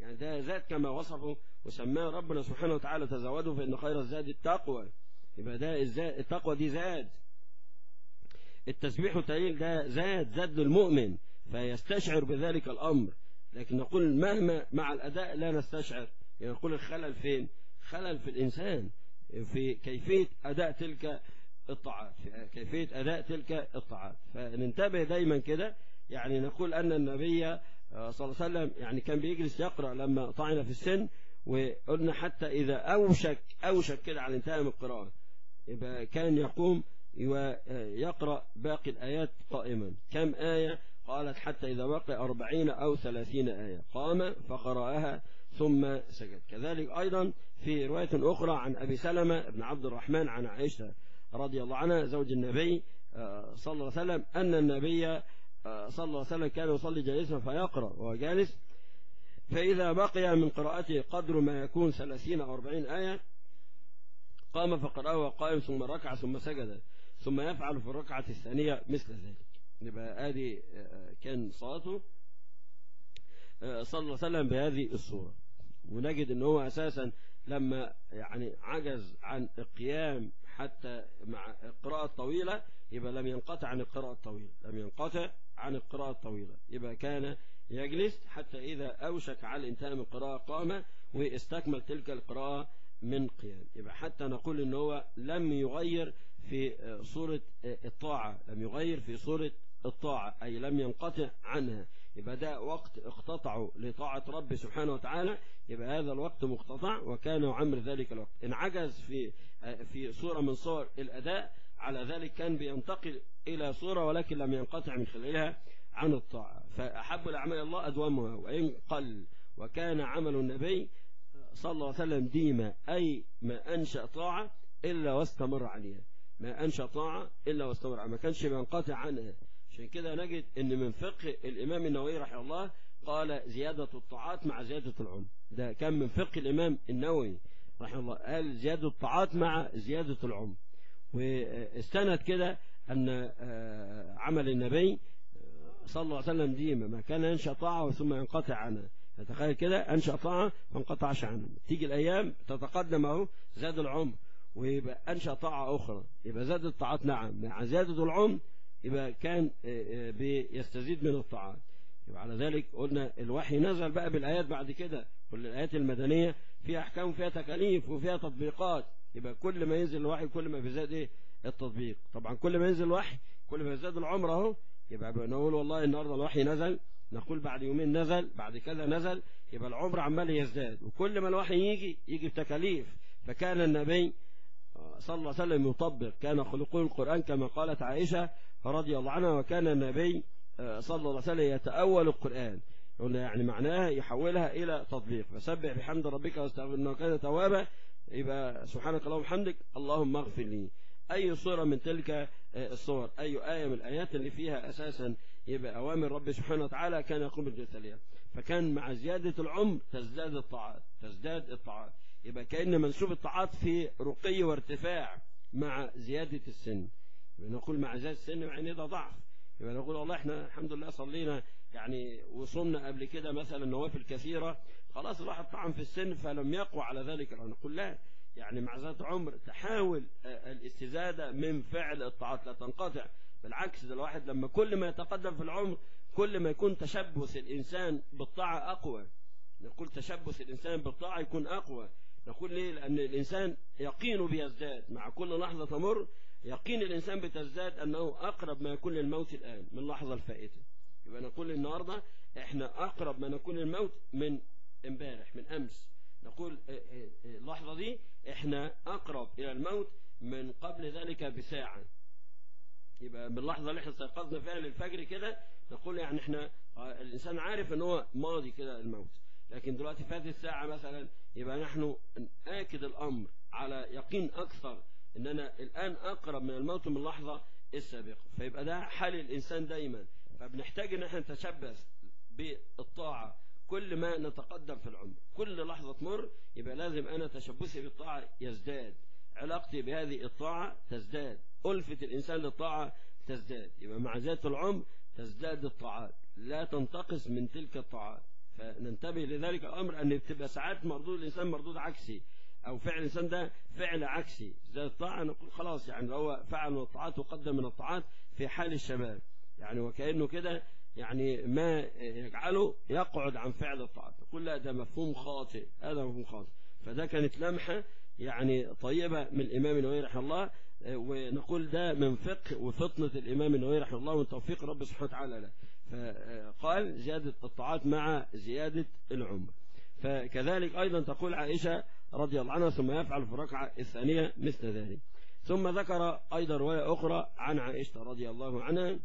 يعني ده زاد كما وصفه وسماه ربنا سبحانه وتعالى تزودوا فإن خير الزاد التقوى يبقى ده الزاد التقوى دي زاد التسبيح والتهليل ده زاد زاد للمؤمن فيستشعر بذلك الأمر لكن نقول مهما مع الأداء لا نستشعر يعني نقول الخلل فين خلل في الإنسان في كيفية أداء تلك الطاعات في كيفية أداء تلك الطاعات فننتبه دايما كده يعني نقول أن النبي صلى الله عليه وسلم يعني كان بيجلس يقرأ لما طعن في السن وقلنا حتى إذا أوشك أوشك كده على انتهاء من القراءة يبقى كان يقوم ويقرأ باقي الآيات قائما كم آية قالت حتى إذا بقي أربعين أو ثلاثين آية قام فقرأها ثم سجد كذلك أيضا في رواية أخرى عن أبي سلمة بن عبد الرحمن عن عائشة رضي الله عنها زوج النبي صلى الله عليه وسلم أن النبي صلى الله عليه وسلم كان يصلي جالسا فيقرأ وهو جالس فإذا بقي من قراءته قدر ما يكون ثلاثين أو أربعين آية قام فقرأه وقائم ثم ركع ثم سجد ثم يفعل في الركعة الثانية مثل ذلك يبقى ادي كان صلاته صلى الله عليه وسلم بهذه الصورة ونجد ان هو اساسا لما يعني عجز عن القيام حتى مع القراءة الطويلة يبقى لم ينقطع عن القراءة الطويلة لم ينقطع عن القراءة الطويلة يبقى كان يجلس حتى إذا أوشك على الانتهاء من القراءة قام واستكمل تلك القراءة من قيام يبقى حتى نقول ان هو لم يغير في صورة الطاعة لم يغير في صورة الطاعة أي لم ينقطع عنها يبقى ده وقت اقتطعوا لطاعة رب سبحانه وتعالى يبقى هذا الوقت مقتطع وكان يعمر ذلك الوقت إن عجز في في صورة من صور الأداء على ذلك كان بينتقل إلى صورة ولكن لم ينقطع من خلالها عن الطاعة فأحب الأعمال الله أدومها وإن قل وكان عمل النبي صلى الله عليه وسلم ديما أي ما أنشأ طاعة إلا واستمر عليها ما أنشأ طاعة إلا واستمر عليها ما كانش بينقطع عنها عشان كده نجد ان من فقه الامام النووي رحمه الله قال زيادة الطاعات مع زيادة العمر ده كان من فقه الامام النووي رحمه الله قال زيادة الطاعات مع زيادة العمر واستند كده ان عمل النبي صلى الله عليه وسلم ديما ما كان ينشأ طاعة ثم ينقطع عنها تخيل كده انشأ طاعة ما انقطعش عنها تيجي الايام تتقدم اهو زاد العمر ويبقى انشأ طاعة اخرى يبقى زاد الطاعات نعم مع زيادة العمر يبقى كان بيستزيد من الطاعات يبقى على ذلك قلنا الوحي نزل بقى بالآيات بعد كده كل الآيات المدنية فيها أحكام وفيها تكاليف وفيها تطبيقات يبقى كل ما ينزل الوحي كل ما بيزداد إيه التطبيق طبعا كل ما ينزل الوحي كل ما يزداد العمر أهو يبقى نقول والله النهارده الوحي نزل نقول بعد يومين نزل بعد كذا نزل يبقى العمر عمال يزداد وكل ما الوحي يجي يجي بتكاليف فكان النبي صلى الله عليه وسلم يطبق كان خلقه القرآن كما قالت عائشة رضي الله عنها وكان النبي صلى الله عليه وسلم يتأول القرآن قلنا يعني معناها يحولها إلى تطبيق فسبح بحمد ربك واستغفر إنه كان توابا يبقى سبحانك اللهم وبحمدك اللهم اغفر لي أي صورة من تلك الصور أي آية من الآيات اللي فيها أساسا يبقى أوامر رب سبحانه وتعالى كان يقوم بالجثلية فكان مع زيادة العمر تزداد الطاعات تزداد الطاعات يبقى كأن منسوب الطاعات في رقي وارتفاع مع زيادة السن يبقى نقول مع زيادة السن مع ان ده ضعف يبقى نقول والله احنا الحمد لله صلينا يعني وصمنا قبل كده مثلا نوافل كثيرة خلاص الواحد طعن في السن فلم يقوى على ذلك نقول لا يعني مع ذات عمر تحاول الاستزادة من فعل الطاعات لا تنقطع بالعكس ده الواحد لما كل ما يتقدم في العمر كل ما يكون تشبث الإنسان بالطاعة أقوى نقول تشبث الإنسان بالطاعة يكون أقوى نقول ليه لأن الإنسان يقينه بيزداد مع كل لحظة تمر يقين الإنسان بتزداد أنه أقرب ما يكون للموت الآن من اللحظة الفائتة يبقى نقول النهاردة إحنا أقرب ما نكون للموت من امبارح من أمس نقول اللحظة دي إحنا أقرب إلى الموت من قبل ذلك بساعة يبقى من اللحظة اللي احنا استيقظنا فيها للفجر كده نقول يعني احنا الإنسان عارف ان هو ماضي كده الموت لكن دلوقتي فاتت ساعة مثلا يبقى نحن نأكد الأمر على يقين أكثر إن أنا الآن أقرب من الموت من اللحظة السابقة فيبقى ده حال الإنسان دايما فبنحتاج إن احنا نتشبث بالطاعة كل ما نتقدم في العمر كل لحظة تمر يبقى لازم أنا تشبثي بالطاعة يزداد علاقتي بهذه الطاعة تزداد ألفة الإنسان للطاعة تزداد يبقى مع زيادة العمر تزداد الطاعات لا تنتقص من تلك الطاعات فننتبه لذلك الأمر أن بتبقى ساعات مردود الإنسان مردود عكسي أو فعل الإنسان ده فعل عكسي زي الطاعة نقول خلاص يعني لو هو فعل من الطاعات وقدم من الطاعات في حال الشباب يعني وكأنه كده يعني ما يجعله يقعد عن فعل الطاعات نقول لا ده مفهوم خاطئ هذا مفهوم خاطئ فده كانت لمحة يعني طيبة من الإمام النووي رحمه الله ونقول ده من فقه وفطنة الإمام النووي رحمه الله ومن توفيق رب سبحانه وتعالى له فقال زيادة الطاعات مع زيادة العمر فكذلك أيضا تقول عائشة رضي الله عنها ثم يفعل في الركعة الثانية مثل ذلك ثم ذكر أيضا رواية أخرى عن عائشة رضي الله عنها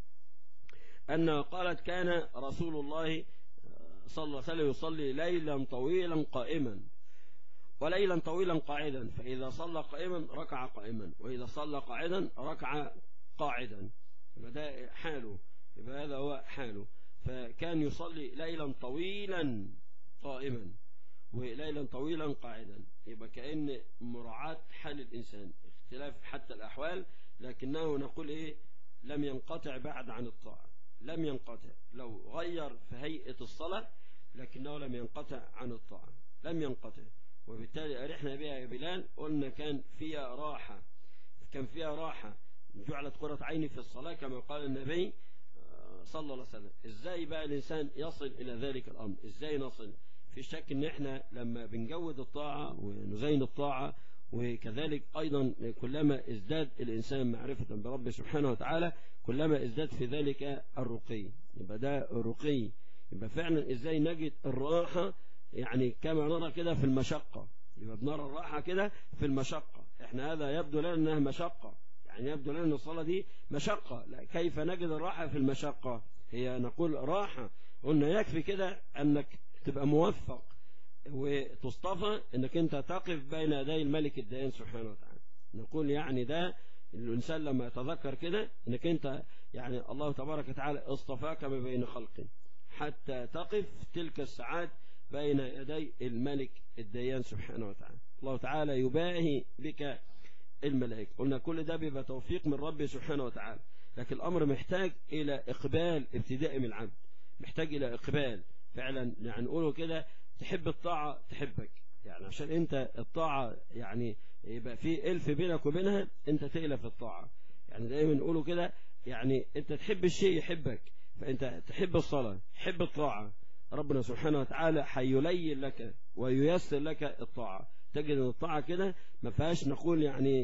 أنها قالت كان رسول الله صلى الله عليه وسلم يصلي ليلا طويلا قائما وليلا طويلا قاعدا فإذا صلى قائما ركع قائما وإذا صلى قاعدا ركع قاعدا يبقى ده حاله يبقى هذا هو حاله فكان يصلي ليلا طويلا قائما وليلا طويلا قاعدا يبقى كأن مراعاة حال الإنسان اختلاف حتى الأحوال لكنه نقول إيه لم ينقطع بعد عن الطاعة لم ينقطع لو غير في هيئة الصلاة لكنه لم ينقطع عن الطاعة لم ينقطع وبالتالي أرحنا بها يا بلال قلنا كان فيها راحة كان فيها راحة جعلت قرة عيني في الصلاة كما قال النبي صلى الله عليه وسلم ازاي بقى الإنسان يصل إلى ذلك الأمر ازاي نصل في شك ان احنا لما بنجود الطاعة ونزين الطاعة وكذلك أيضا كلما ازداد الإنسان معرفة برب سبحانه وتعالى كلما ازداد في ذلك الرقي يبقى ده رقي يبقى فعلا ازاي نجد الراحة يعني كما نرى كده في المشقة يبقى بنرى الراحة كده في المشقة احنا هذا يبدو لنا انها مشقة يعني يبدو لنا ان الصلاة دي مشقة لا كيف نجد الراحة في المشقة هي نقول راحة قلنا يكفي كده انك تبقى موفق وتصطفى انك انت تقف بين يدي الملك الديان سبحانه وتعالى نقول يعني ده الانسان لما يتذكر كده انك انت يعني الله تبارك وتعالى اصطفاك ما بين خلقه حتى تقف تلك الساعات بين يدي الملك الديان سبحانه وتعالى الله تعالى يباهي بك الملائكة قلنا كل ده بيبقى توفيق من ربي سبحانه وتعالى لكن الأمر محتاج إلى إقبال ابتدائي من العبد محتاج إلى إقبال فعلا يعني نقوله كده تحب الطاعة تحبك يعني عشان انت الطاعة يعني يبقى في ألف بينك وبينها انت تألف الطاعة يعني دايما نقوله كده يعني انت تحب الشيء يحبك فانت تحب الصلاة تحب الطاعة ربنا سبحانه وتعالى حيلين لك وييسر لك الطاعة تجد ان الطاعة كده ما فيهاش نقول يعني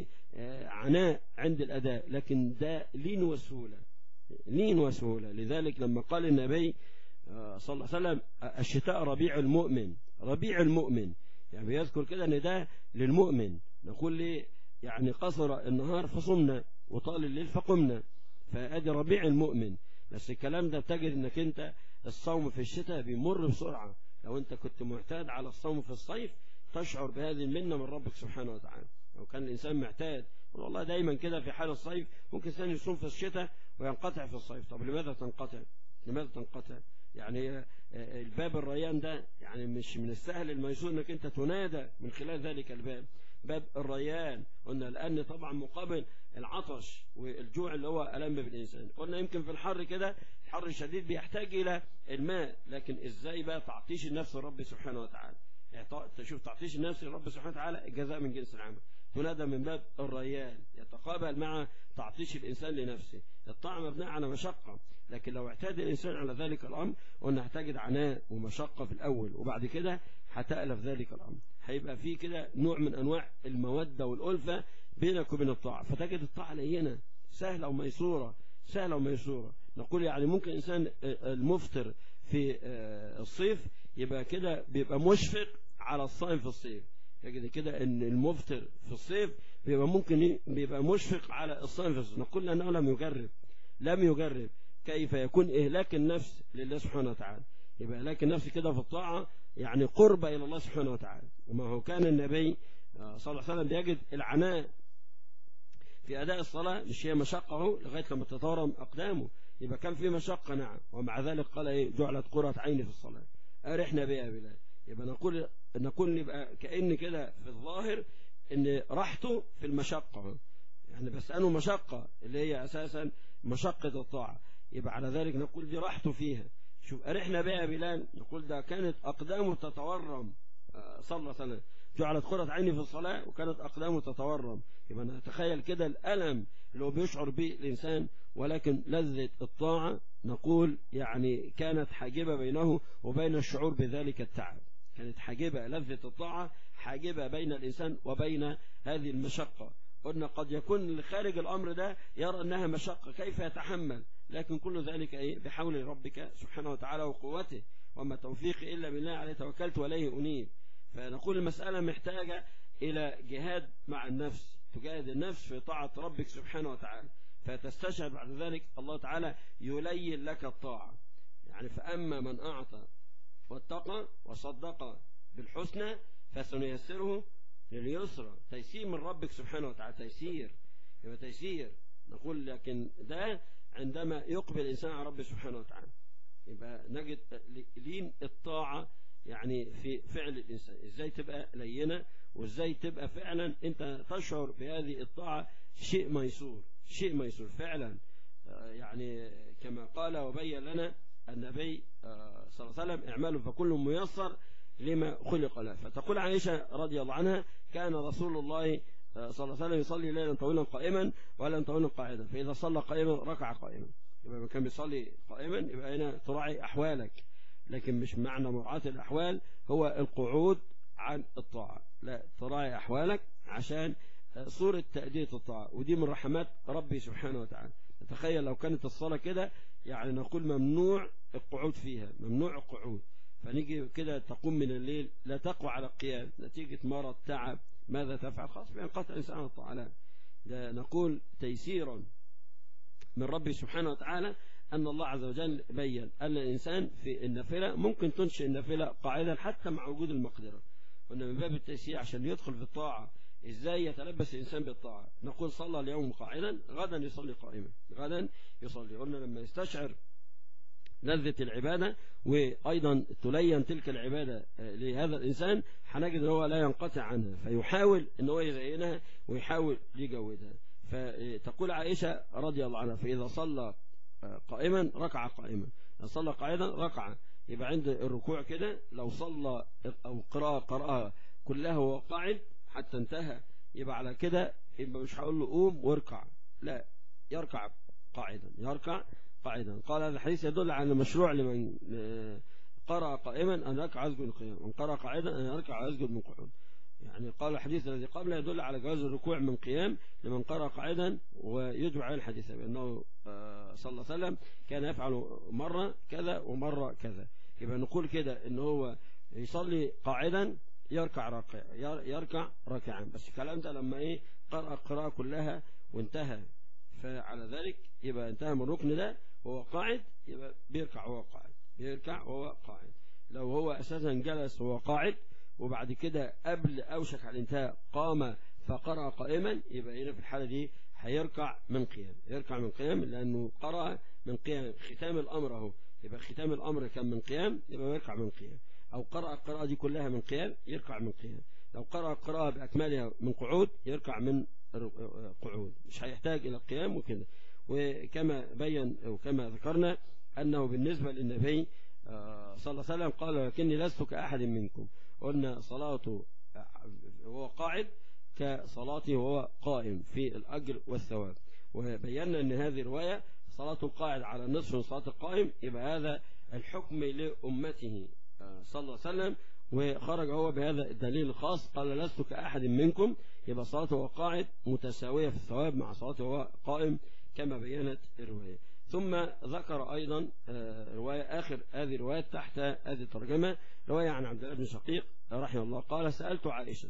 عناء عند الأداء لكن ده لين وسهولة لين وسهولة لذلك لما قال النبي صلى الله عليه وسلم الشتاء ربيع المؤمن ربيع المؤمن يعني بيذكر كده ان ده للمؤمن نقول ليه يعني قصر النهار فصمنا وطال الليل فقمنا فادي ربيع المؤمن بس الكلام ده بتجد انك انت الصوم في الشتاء بيمر بسرعة لو انت كنت معتاد على الصوم في الصيف تشعر بهذه المنة من ربك سبحانه وتعالى لو كان الإنسان معتاد والله دايما كده في حال الصيف ممكن الإنسان يصوم في الشتاء وينقطع في الصيف طب لماذا تنقطع لماذا تنقطع يعني الباب الريان ده يعني مش من السهل الميسور انك انت تنادى من خلال ذلك الباب باب الريان قلنا لأن طبعا مقابل العطش والجوع اللي هو ألم بالإنسان قلنا يمكن في الحر كده الحر الشديد بيحتاج إلى الماء لكن إزاي بقى تعطيش النفس الرب سبحانه وتعالى تشوف تعطيش النفس لرب سبحانه وتعالى الجزاء من جنس العمل تنادى من باب الريان يتقابل مع تعطيش الإنسان لنفسه الطاعة مبناء على مشقة لكن لو اعتاد الإنسان على ذلك الأمر قلنا هتجد عناء ومشقة في الأول وبعد كده هتألف ذلك الأمر هيبقى فيه كده نوع من أنواع المودة والألفة بينك وبين الطاعة فتجد الطاعة لينة سهلة وميسورة سهلة وميسورة نقول يعني ممكن إنسان المفطر في الصيف يبقى كده بيبقى مشفق على الصائم في الصيف تجد كده ان المفطر في الصيف بيبقى ممكن بيبقى مشفق على الصائم في الصيف نقول لأنه لم يجرب لم يجرب كيف يكون إهلاك النفس لله سبحانه وتعالى يبقى إهلاك النفس كده في الطاعة يعني قربة إلى الله سبحانه وتعالى وما هو كان النبي صلى الله عليه وسلم بيجد العناء في أداء الصلاة مش هي مشقة لغاية لما تتورم أقدامه يبقى كان في مشقة نعم ومع ذلك قال إيه جعلت قرة عيني في الصلاة أرحنا بها بلاد يبقى نقول نقول يبقى كأن كده في الظاهر ان راحته في المشقة يعني بس أنه مشقة اللي هي أساسا مشقة الطاعة يبقى على ذلك نقول دي راحته فيها شوف أرحنا بها بلال يقول ده كانت أقدامه تتورم آه، صلى الله عليه وسلم جعلت قرة عيني في الصلاة وكانت أقدامه تتورم يبقى نتخيل كده الألم اللي هو بيشعر به الإنسان ولكن لذة الطاعة نقول يعني كانت حاجبة بينه وبين الشعور بذلك التعب كانت حاجبة لذة الطاعة حاجبة بين الإنسان وبين هذه المشقة قلنا قد يكون خارج الأمر ده يرى أنها مشقة كيف يتحمل لكن كل ذلك إيه بحول ربك سبحانه وتعالى وقوته وما توفيقي إلا بالله عليه توكلت وإليه أنيب فنقول المسألة محتاجة إلى جهاد مع النفس تجاهد النفس في طاعة ربك سبحانه وتعالى فتستشعر بعد ذلك الله تعالى يلين لك الطاعة يعني فأما من أعطى واتقى وصدق بالحسنى فسنيسره لليسرى تيسير من ربك سبحانه وتعالى تيسير يبقى تيسير نقول لكن ده عندما يقبل الإنسان على ربه سبحانه وتعالى يبقى نجد لين الطاعة يعني في فعل الإنسان إزاي تبقى لينة وإزاي تبقى فعلا أنت تشعر بهذه الطاعة شيء ميسور شيء ميسور فعلا يعني كما قال وبين لنا النبي صلى الله عليه وسلم اعملوا فكل ميسر لما خلق له فتقول عائشة رضي الله عنها كان رسول الله صلى الله عليه وسلم يصلي ليلا طويلا قائما وليلا طويلا قاعدا فإذا صلى قائما ركع قائما يبقى كان بيصلي قائما يبقى هنا تراعي أحوالك لكن مش معنى مراعاة الأحوال هو القعود عن الطاعة لا تراعي أحوالك عشان صورة تأدية الطاعة ودي من رحمات ربي سبحانه وتعالى تخيل لو كانت الصلاة كده يعني نقول ممنوع القعود فيها ممنوع القعود فنيجي كده تقوم من الليل لا تقوى على القيام نتيجة مرض تعب ماذا تفعل خاص بينقطع الإنسان الطاعة لا نقول تيسيرا من ربي سبحانه وتعالى أن الله عز وجل بين أن الإنسان في النافلة ممكن تنشئ النافلة قاعدة حتى مع وجود المقدرة وأن من باب التيسير عشان يدخل في الطاعة إزاي يتلبس الإنسان بالطاعة نقول صلى اليوم قاعدا غدا يصلي قائما غدا يصلي قلنا لما يستشعر لذة العبادة وأيضا تلين تلك العبادة لهذا الإنسان هنجد هو لا ينقطع عنها فيحاول أن هو يزينها ويحاول يجودها فتقول عائشة رضي الله عنها فإذا صلى قائما ركع قائما لو صلى قاعدا ركع يبقى عند الركوع كده لو صلى أو قراءة قراءة كلها وهو قاعد حتى انتهى يبقى على كده يبقى مش هقول له قوم واركع لا يركع قاعدا يركع قاعدا قال هذا الحديث يدل على المشروع لمن قرأ قائما أن يركع يسجد من قيام من قرأ قاعدا أن يركع يسجد من قعود يعني قال الحديث الذي قبله يدل على جواز الركوع من قيام لمن قرأ قاعدا ويجمع عليه الحديث بأنه صلى الله عليه وسلم كان يفعل مرة كذا ومرة كذا يبقى نقول كده ان هو يصلي قاعدا يركع ركع يركع ركعا بس الكلام ده لما ايه قرأ القراءة كلها وانتهى فعلى ذلك يبقى انتهى من الركن ده وهو قاعد يبقى بيركع وهو قاعد بيركع وهو قاعد لو هو اساسا جلس وهو قاعد وبعد كده قبل اوشك على الانتهاء قام فقرأ قائما يبقى هنا في الحالة دي هيركع من قيام يركع من قيام لأنه قرأ من قيام ختام الأمر اهو يبقى ختام الأمر كان من قيام يبقى يركع من قيام أو قرأ القراءة دي كلها من قيام يركع من قيام لو قرأ القراءة بأكملها من قعود يركع من قعود مش هيحتاج إلى القيام وكده وكما بين وكما ذكرنا أنه بالنسبة للنبي صلى الله عليه وسلم قال ولكني لست كأحد منكم قلنا صلاته وهو قاعد كصلاته وهو قائم في الأجر والثواب وبينا أن هذه الرواية صلاة القاعد على النصف من صلاة القائم يبقى هذا الحكم لأمته صلى الله عليه وسلم وخرج هو بهذا الدليل الخاص قال لست كأحد منكم يبقى صلاته وهو قاعد متساوية في الثواب مع صلاته وهو قائم كما بينت الرواية ثم ذكر أيضا رواية آخر هذه الرواية تحت هذه الترجمة رواية عن عبد الله بن شقيق رحمه الله قال سألت عائشة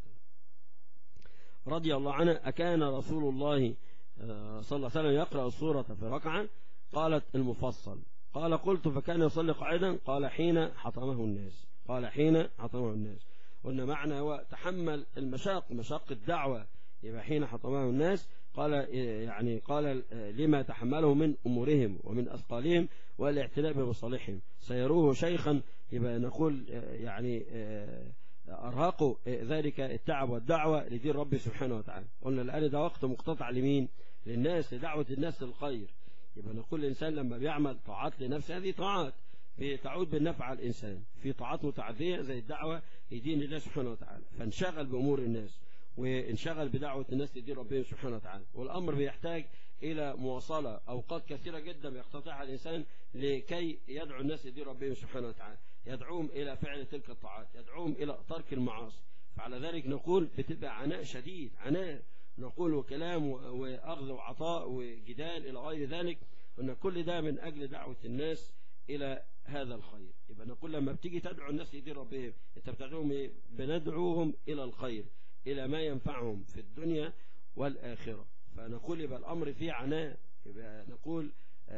رضي الله عنها أكان رسول الله صلى الله عليه وسلم يقرأ السورة في ركعة قالت المفصل قال قلت فكان يصلي قاعدا قال حين حطمه الناس قال حين حطمه الناس قلنا معنى هو تحمل المشاق مشاق الدعوة يبقى حين حطمه الناس قال يعني قال لما تحمله من أمورهم ومن أثقالهم والاعتلاء بمصالحهم سيروه شيخا يبقى نقول يعني أرهقوا ذلك التعب والدعوة لدين ربي سبحانه وتعالى قلنا الآن ده وقت مقتطع لمين للناس لدعوة الناس للخير يبقى نقول الإنسان لما بيعمل طاعات لنفسه هذه طاعات بتعود بالنفع على الإنسان في طاعات متعدية زي الدعوة لدين الله سبحانه وتعالى فانشغل بأمور الناس وانشغل بدعوة الناس لدين ربهم سبحانه وتعالى والأمر بيحتاج إلى مواصلة أوقات كثيرة جدا بيقتطعها الإنسان لكي يدعو الناس لدين ربهم سبحانه وتعالى يدعوهم إلى فعل تلك الطاعات يدعوهم إلى ترك المعاصي فعلى ذلك نقول بتبقى عناء شديد عناء نقول وكلام وأخذ وعطاء وجدال إلى غير ذلك أن كل ده من أجل دعوة الناس إلى هذا الخير يبقى نقول لما بتيجي تدعو الناس لدين ربهم أنت بتدعوهم إيه؟ بندعوهم إلى الخير إلى ما ينفعهم في الدنيا والآخرة فنقول يبقى الأمر فيه عناء يبقى نقول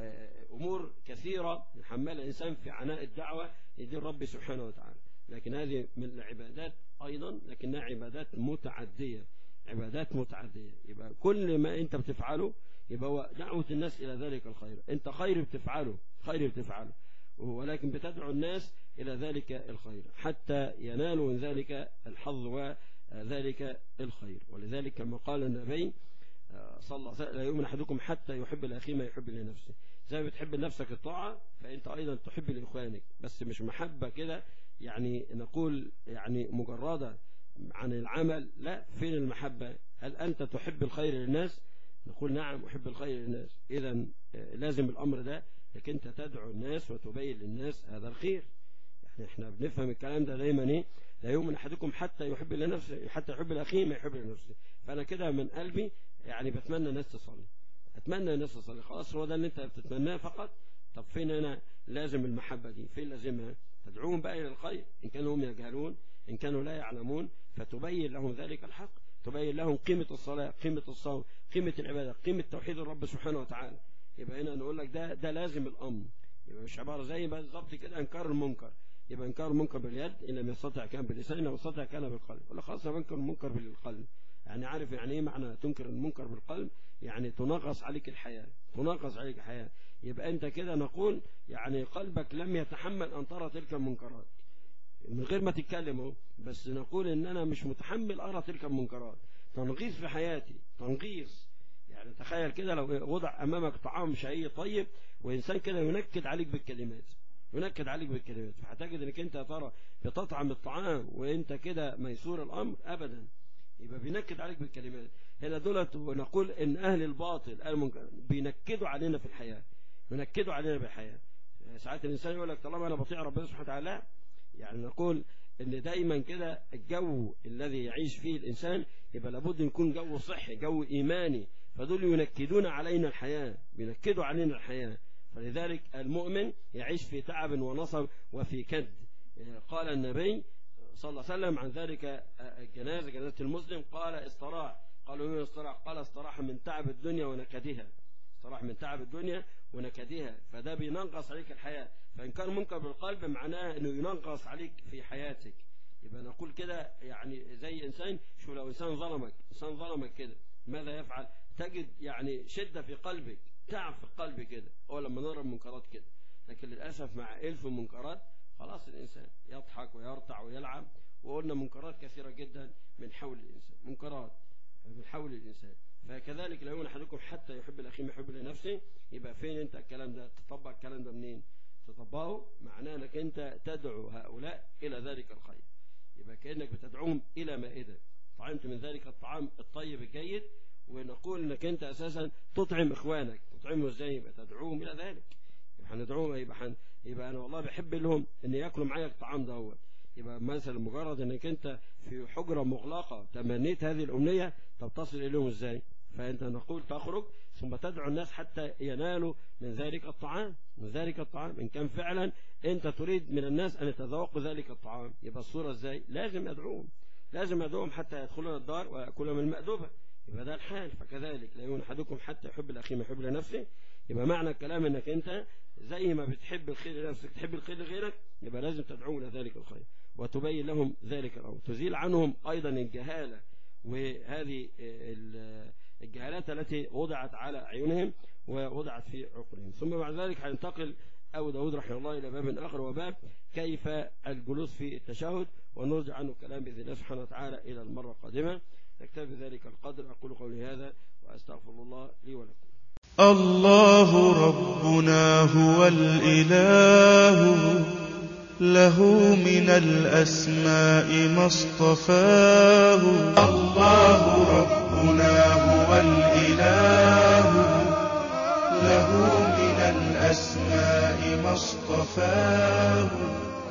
أمور كثيرة يحمل الإنسان في عناء الدعوة لدين ربي سبحانه وتعالى لكن هذه من العبادات أيضا لكنها عبادات متعدية عبادات متعدية يبقى كل ما أنت بتفعله يبقى هو دعوة الناس إلى ذلك الخير أنت خير بتفعله خير بتفعله ولكن بتدعو الناس إلى ذلك الخير حتى ينالوا من ذلك الحظ وذلك الخير ولذلك كما قال النبي صلى الله عليه وسلم لا يؤمن أحدكم حتى يحب لأخيه ما يحب لنفسه زي ما بتحب لنفسك الطاعة فأنت أيضا تحب لإخوانك بس مش محبة كده يعني نقول يعني مجردة عن العمل لا فين المحبة هل أنت تحب الخير للناس نقول نعم أحب الخير للناس إذا لازم الأمر ده لكن أنت تدعو الناس وتبين للناس هذا الخير يعني احنا بنفهم الكلام ده دايما ايه لا يؤمن احدكم حتى يحب لنفسه حتى يحب لاخيه ما يحب لنفسه فانا كده من قلبي يعني بتمنى الناس تصلي اتمنى الناس تصلي خلاص هو ده اللي انت بتتمناه فقط طب فين هنا لازم المحبة دي فين لازمها تدعوهم بقى الى الخير ان كانوا هم يجهلون ان كانوا لا يعلمون فتبين لهم ذلك الحق تبين لهم قيمة الصلاة قيمة الصوم قيمة العبادة قيمة توحيد الرب سبحانه وتعالى يبقى هنا نقول لك ده ده لازم الامر يبقى مش عبارة زي ما بالظبط كده انكار المنكر يبقى انكار المنكر باليد ان لم يستطع كان باللسان لو استطع كان بالقلب ولا خلاص انا بنكر المنكر بالقلب يعني عارف يعني ايه معنى تنكر المنكر بالقلب يعني تنغص عليك الحياة تنغص عليك الحياة يبقى انت كده نقول يعني قلبك لم يتحمل ان ترى تلك المنكرات من غير ما تتكلم اهو بس نقول ان انا مش متحمل ارى تلك المنكرات تنغيص في حياتي تنغيص يعني تخيل كده لو وضع امامك طعام شهي طيب وانسان كده ينكد عليك بالكلمات ينكد عليك بالكلمات فهتجد انك انت يا ترى بتطعم الطعام وانت كده ميسور الامر ابدا يبقى بينكد عليك بالكلمات هنا دولت ونقول ان اهل الباطل المنكر بينكدوا علينا في الحياه ينكدوا علينا بالحياه ساعات الانسان يقول لك طالما انا بطيع ربنا سبحانه وتعالى يعني نقول ان دايما كده الجو الذي يعيش فيه الانسان يبقى لابد يكون جو صحي جو ايماني فدول ينكدون علينا الحياه بينكدوا علينا الحياه فلذلك المؤمن يعيش في تعب ونصب وفي كد قال النبي صلى الله عليه وسلم عن ذلك الجنازة جنازة المسلم قال استراح قالوا من استراح قال استراح من تعب الدنيا ونكدها استراح من تعب الدنيا ونكدها فده بينقص عليك الحياة فإن كان منكر بالقلب معناه أنه ينقص عليك في حياتك يبقى نقول كده يعني زي إنسان شو لو إنسان ظلمك إنسان ظلمك كده ماذا يفعل تجد يعني شدة في قلبك تعب في القلب كده هو لما نرى المنكرات كده لكن للأسف مع ألف المنكرات خلاص الإنسان يضحك ويرتع ويلعب وقلنا منكرات كثيرة جدا من حول الإنسان منكرات من حول الإنسان فكذلك لو أحدكم حتى يحب الأخي ما يحب لنفسه يبقى فين أنت الكلام ده تطبق الكلام ده منين تطبقه معناه أنك أنت تدعو هؤلاء إلى ذلك الخير يبقى كأنك بتدعوهم إلى مائدة طعمت من ذلك الطعام الطيب الجيد ونقول انك انت اساسا تطعم اخوانك تطعمهم ازاي يبقى تدعوهم الى ذلك يبقى هندعوهم يبقى حن... يبقى انا والله بحب لهم ان ياكلوا معايا الطعام دوت يبقى مثلا مجرد انك انت في حجره مغلقه تمنيت هذه الامنيه طب تصل اليهم ازاي فانت نقول تخرج ثم تدعو الناس حتى ينالوا من ذلك الطعام من ذلك الطعام ان كان فعلا انت تريد من الناس ان يتذوقوا ذلك الطعام يبقى الصوره ازاي لازم يدعوهم لازم يدعوهم حتى يدخلون الدار ويأكلوا من المأدبة يبقى ده الحال فكذلك لا يكون أحدكم حتى يحب الأخي ما يحب لنفسه يبقى معنى الكلام أنك أنت زي ما بتحب الخير لنفسك تحب الخير لغيرك يبقى لازم تدعو إلى ذلك الخير وتبين لهم ذلك الأمر تزيل عنهم أيضا الجهالة وهذه الجهالات التي وضعت على عيونهم ووضعت في عقولهم ثم بعد ذلك هينتقل أبو داود رحمه الله إلى باب آخر وباب كيف الجلوس في التشهد ونرجع عنه الكلام بإذن الله سبحانه وتعالى إلى المرة القادمة نكتفي ذلك القدر أقول قولي هذا وأستغفر الله لي ولكم الله ربنا هو الإله له من الأسماء ما اصطفاه الله ربنا هو الإله له من الأسماء ما اصطفاه